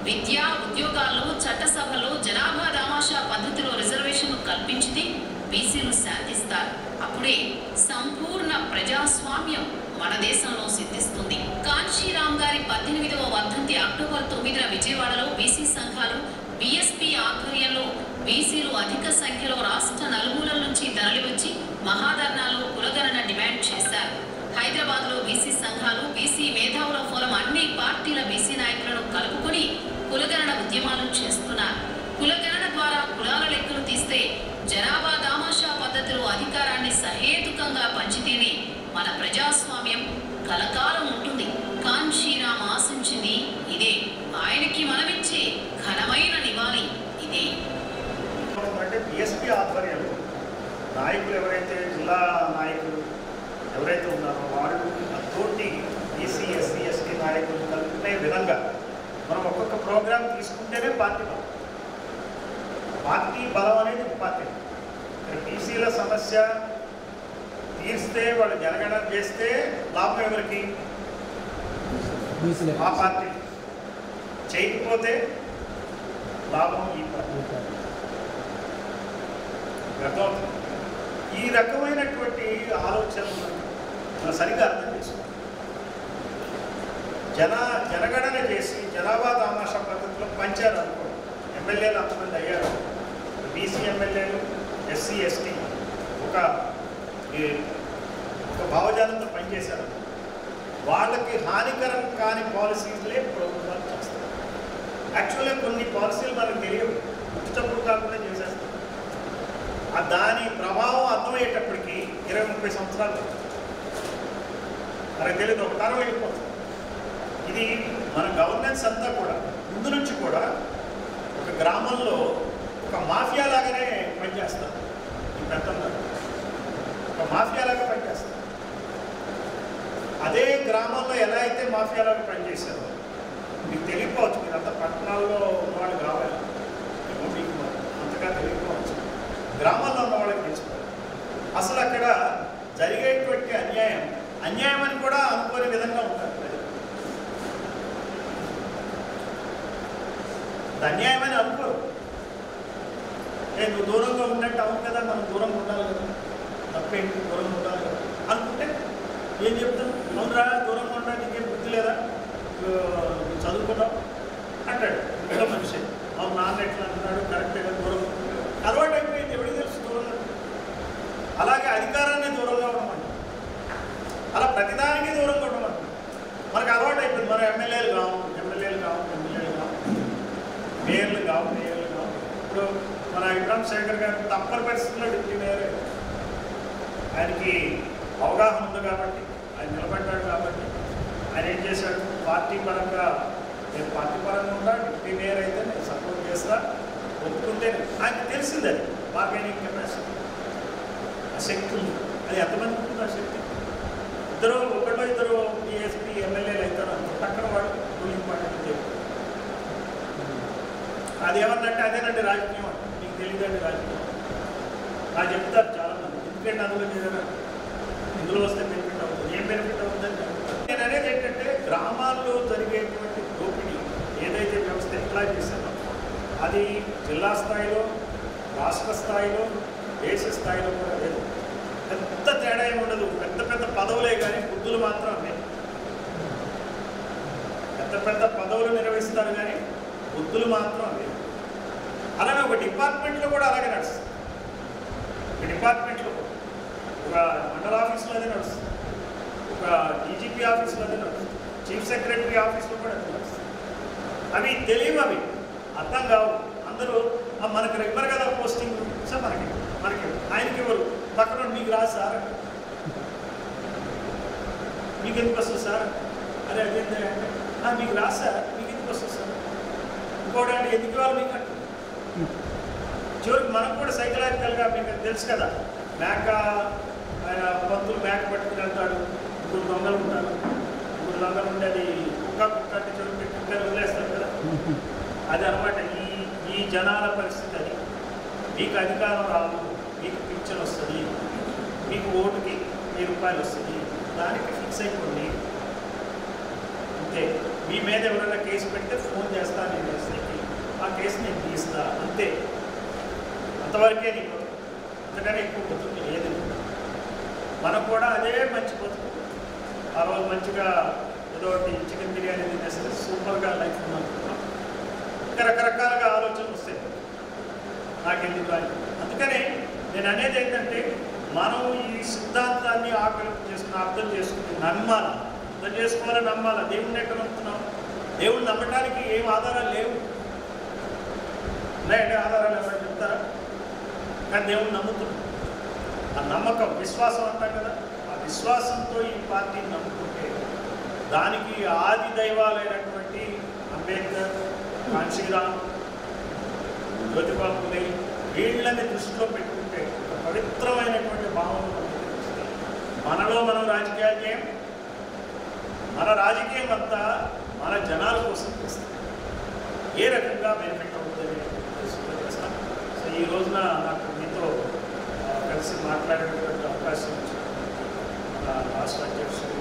Speaker 3: విద్య ఉద్యోగాల్లో చట్టసభలో జనాభా దామాషా పద్ధతిలో రిజర్వేషన్ కల్పించితే బీసీలు శాంతిస్తారు అప్పుడే సంపూర్ణ ప్రజాస్వామ్యం మన దేశంలో సిద్ధిస్తుంది కాంశీరామ్ గారి పద్దెనిమిదవ వర్ధంతి అక్టోబర్ తొమ్మిదిన విజయవాడలో బీసీ సంఘాలు బీఎస్పీ ఆధ్వర్యంలో బీసీలు అధిక సంఖ్యలో రాష్ట్ర నలుమూలల నుంచి తరలివచ్చి మహాధర్నాలో కులగణన డిమాండ్ చేశారు హైదరాబాద్ లో బీసీ సంఘాలు బీసీ మేధావుల ఫోరం అన్ని పార్టీల బీసీ నాయకులను కలుపుకొని కులగణన ఉద్యమాలు చేస్తున్నారు కులగణన ద్వారా కులాల లెక్కలు తీస్తే జనాభా దామాషా పద్ధతిలో అధికారాన్ని సహేతుకంగా పంచితేనే మన ప్రజాస్వామ్యం కలకాలం ఉంటుంది కాంశీరామ్ ఆశించింది ఇదే ఆయనకి మనమిచ్చే ఘనమైన నివాళి ఇదే
Speaker 1: అంటే బిఎస్పీ ఆధ్వర్యంలో నాయకులు ఎవరైతే జిల్లా నాయకులు ఎవరైతే ఉన్నారో వాళ్ళు తోటి బీసీ ఎస్సీ ఎస్టీ నాయకులు కలుపుకునే విధంగా మనం ఒక్కొక్క ప్రోగ్రాం తీసుకుంటేనే పార్టీ బలం పార్టీ బలం అనేది పార్టీ ఇక్కడ బీసీల సమస్య తీరిస్తే వాళ్ళు జనగణన చేస్తే లాభం ఎవరికి
Speaker 2: బీసీలే
Speaker 1: ఆ పార్టీ చేయకపోతే లాభం ఈ పార్టీ అర్థమవుతుంది ఈ రకమైనటువంటి ఆలోచనలు మనం సరిగ్గా అర్థం చేసుకోవాలి జన జనగణన చేసి జనాభా దామాషా పద్ధతిలో పంచారు అనుకో ఎమ్మెల్యేలు అంతమంది అయ్యారు బీసీ ఎమ్మెల్యేలు ఎస్సీ ఎస్టీ ఒక ఈ ఒక భావజాలంతో పనిచేశారు వాళ్ళకి హానికరం కాని పాలసీలే ప్రభుత్వాలు చేస్తారు యాక్చువల్గా కొన్ని పాలసీలు మనకు తెలియవు ఉచితప్పుడు కాకుండా చేసేస్తారు ఆ దాని ప్రభావం అర్థమయ్యేటప్పటికి ఇరవై ముప్పై సంవత్సరాలు పడుతుంది. మనకు తెలియదు ఒక తరం వెళ్ళిపోతుంది ఇది మన గవర్నెన్స్ అంతా కూడా ముందు నుంచి కూడా ఒక గ్రామంలో ఒక మాఫియా లాగానే పనిచేస్తారు ఈ పెద్దందరూ ఒక మాఫియా లాగా పనిచేస్తారు అదే గ్రామంలో ఎలా అయితే మాఫియా లాగా పనిచేశారో మీకు తెలియకపోవచ్చు మీరంతా పట్టణాల్లో ఉన్నవాళ్ళు కావాలి ఏమో మీకు అంతగా తెలియకపోవచ్చు గ్రామాల్లో ఉన్న వాళ్ళకి తెలుసుకోవాలి అసలు అక్కడ జరిగేటువంటి అన్యాయం అన్యాయం అని కూడా అనుకోని విధంగా ఉంటారు ప్రజలు. అది అన్యాయం అని అనుకోరు ఏ నువ్వు దూరంగా ఉన్నట్టు అవును కదా మనం దూరంగా ఉండాలి కదా తప్పేంటి దూరంగా ఉండాలి కదా అనుకుంటే ఏం చెప్తాం అవునరా దూరంగా ఉండా నీకేం బుద్ధి లేదా నువ్వు నువ్వు చదువుకున్నావు అంటాడు ఏదో మనిషి అవును నాన్న ఎట్లా అంటున్నాడు కరెక్టే కదా దూరం అలవాటు అయిపోయింది ఎవరికి తెలుసు దూరంగా అలాగే అధికారాన్ని దూరంగా ఉండమంటాం అలా ప్రతిదానికి దూరంగా ఉండమంటాం మనకు అలవాటు అయిపోయింది మన ఎమ్మెల్యేలు కావు ఎమ్మెల్యేలు కావు ఎమ్మెల్యేలు కావు మేయర్లు కావు మేయర్లు కావు ఇప్పుడు మన ఇబ్రాహిం శేఖర్ గారు తప్పని పరిస్థితుల్లో డిప్యూటీ మేయర్ అయ్యారు. ఆయనకి అవగాహన ఉంది కాబట్టి ఆయన నిలబడ్డాడు కాబట్టి ఆయన ఏం చేశాడు పార్టీ పరంగా నేను పార్టీ పరంగా ఉన్నా డిప్యూటీ మేయర్ అయితే నేను సపోర్ట్ చేస్తా ఒప్పుకుంటే ఆయనకు తెలిసింది అది బార్గెనింగ్ కెపాసిటీ ఆ శక్తి ఉంది అది ఎంతమందికి ఉంటుంది ఆ శక్తి ఇద్దరు ఒకళ్ళు ఇద్దరు డిఎస్పీ ఎమ్మెల్యేలు అవుతారు అంత పక్కన వాడు రూలింగ్ పార్టీ చెప్పారు అది ఏమన్నంటే అదేనండి రాజకీయం అంటే మీకు తెలియదండి రాజకీయం నాకు చెప్తారు చాలా మంది ఎందుకంటే అందులో ఏదైనా ఇందులో వస్తే బెనిఫిట్ అవుతుంది ఏం బెనిఫిట్ అవుతుందని చెప్తారు. నేను అనేది ఏంటంటే గ్రామాల్లో జరిగేటువంటి దోపిడీ ఏదైతే వ్యవస్థ ఎట్లా చేశారో అది జిల్లా స్థాయిలో రాష్ట్ర స్థాయిలో దేశ స్థాయిలో కూడా లేదు పెద్ద తేడా ఏమి ఉండదు పెద్ద పెద్ద పదవులే కానీ బుద్ధులు మాత్రం అన్నీ పెద్ద పెద్ద పదవులు నిర్వహిస్తారు కానీ బుద్ధులు మాత్రం అవి అలానే ఒక డిపార్ట్మెంట్లో కూడా అలాగే నడుస్తుంది ఒక డిపార్ట్మెంట్లో కూడా. ఒక మండల ఆఫీస్లో అదే నడుస్తుంది ఒక డీజీపీ ఆఫీస్లో అదే నడుస్తుంది చీఫ్ సెక్రటరీ ఆఫీస్లో కూడా అదే నడుస్తుంది అవి తెలియవు అవి అర్థం కావు అందరూ "ఆ, మనకు రెగ్యులర్ కదా పోస్టింగ్ సార్ మనకి మనకి ఆయనకి ఎవరు పక్కన మీకు రాదు సార్ మీకు ఎందుకు వస్తుంది సార్ అరే అదేంటే అంటే "ఆ, మీకు రాదు సార్ మీకు ఎందుకు వస్తుంది సార్ ఇంకోటి అంటే ఎందుకు ఇవ్వాలి మీకు అంటే చివరికి మనకు కూడా సైకలాజికల్గా మీకు తెలుసు కదా మేక ఆయన పంతులు మేక పట్టుకుని వెళ్తాడు ఇప్పుడు దొంగలు ఉంటారు ఇప్పుడు దొంగలు ఉండేది కుక్క కుక్క అంటే చివరికి కుక్కని వదిలేస్తారు కదా అది అనమాట ఈ ఈ జనాల పరిస్థితి అది మీకు అధికారం రాదు మీకు పింఛన్ వస్తుంది మీకు ఓటుకి వెయ్యి రూపాయలు వస్తుంది దానికి ఫిక్స్ అయిపోండి అంతే అంతే మీ మీద ఎవరైనా కేసు పెడితే ఫోన్ చేస్తా నేను ఎస్ఐకి ఆ కేసు నేను తీస్తా అంతే అంతవరకే నీకు అంతకనే ఎక్కువ బతుకు లేదు మనకు కూడా అదే మంచి బతుకు ఆ రోజు మంచిగా ఏదో ఒకటి చికెన్ బిర్యానీ తినేస్తే సూపర్గా లైఫ్ ఉందనుకుంటున్నాం ఇంకా రకరకాలుగా ఆలోచనలు వస్తాయి నాకెందుకు అని అందుకనే నేను అనేది ఏంటంటే మనం ఈ సిద్ధాంతాన్ని ఆకలింపు చేసుకుని అర్థం చేసుకుని నమ్మాలి అర్థం చేసుకోవాలని నమ్మాలి దేవుణ్ణి ఎక్కడ నమ్ముతున్నాం దేవుణ్ణి నమ్మటానికి ఏం ఆధారాలు లేవు ఉన్నాయండి ఆధారాలు ఎవరైనా చెప్తారా కానీ దేవుణ్ణి నమ్ముతున్నాం ఆ నమ్మకం విశ్వాసం అంటాం కదా ఆ విశ్వాసంతో ఈ పార్టీని నమ్ముకుంటే దానికి ఆది దైవాలైనటువంటి అంబేద్కర్ కాంశీరామ్ జ్యోతిబా ఫులే వీళ్ళని దృష్టిలో పెట్టుకుంటే ఒక పవిత్రమైనటువంటి భావన మనకి తెలుస్తుంది. మనలో మనం రాజకీయాలు చేయం మన రాజకీయం అంతా మన జనాల కోసం చేస్తాం ఏ రకంగా బెనిఫిట్ అవుతుంది తెలుసుకొని చేస్తాం సో ఈ రోజున నాకు మీతో ఆ, కలిసి మాట్లాడేటువంటి అవకాశం వచ్చింది మన రాష్ట్ర అధ్యక్షుడు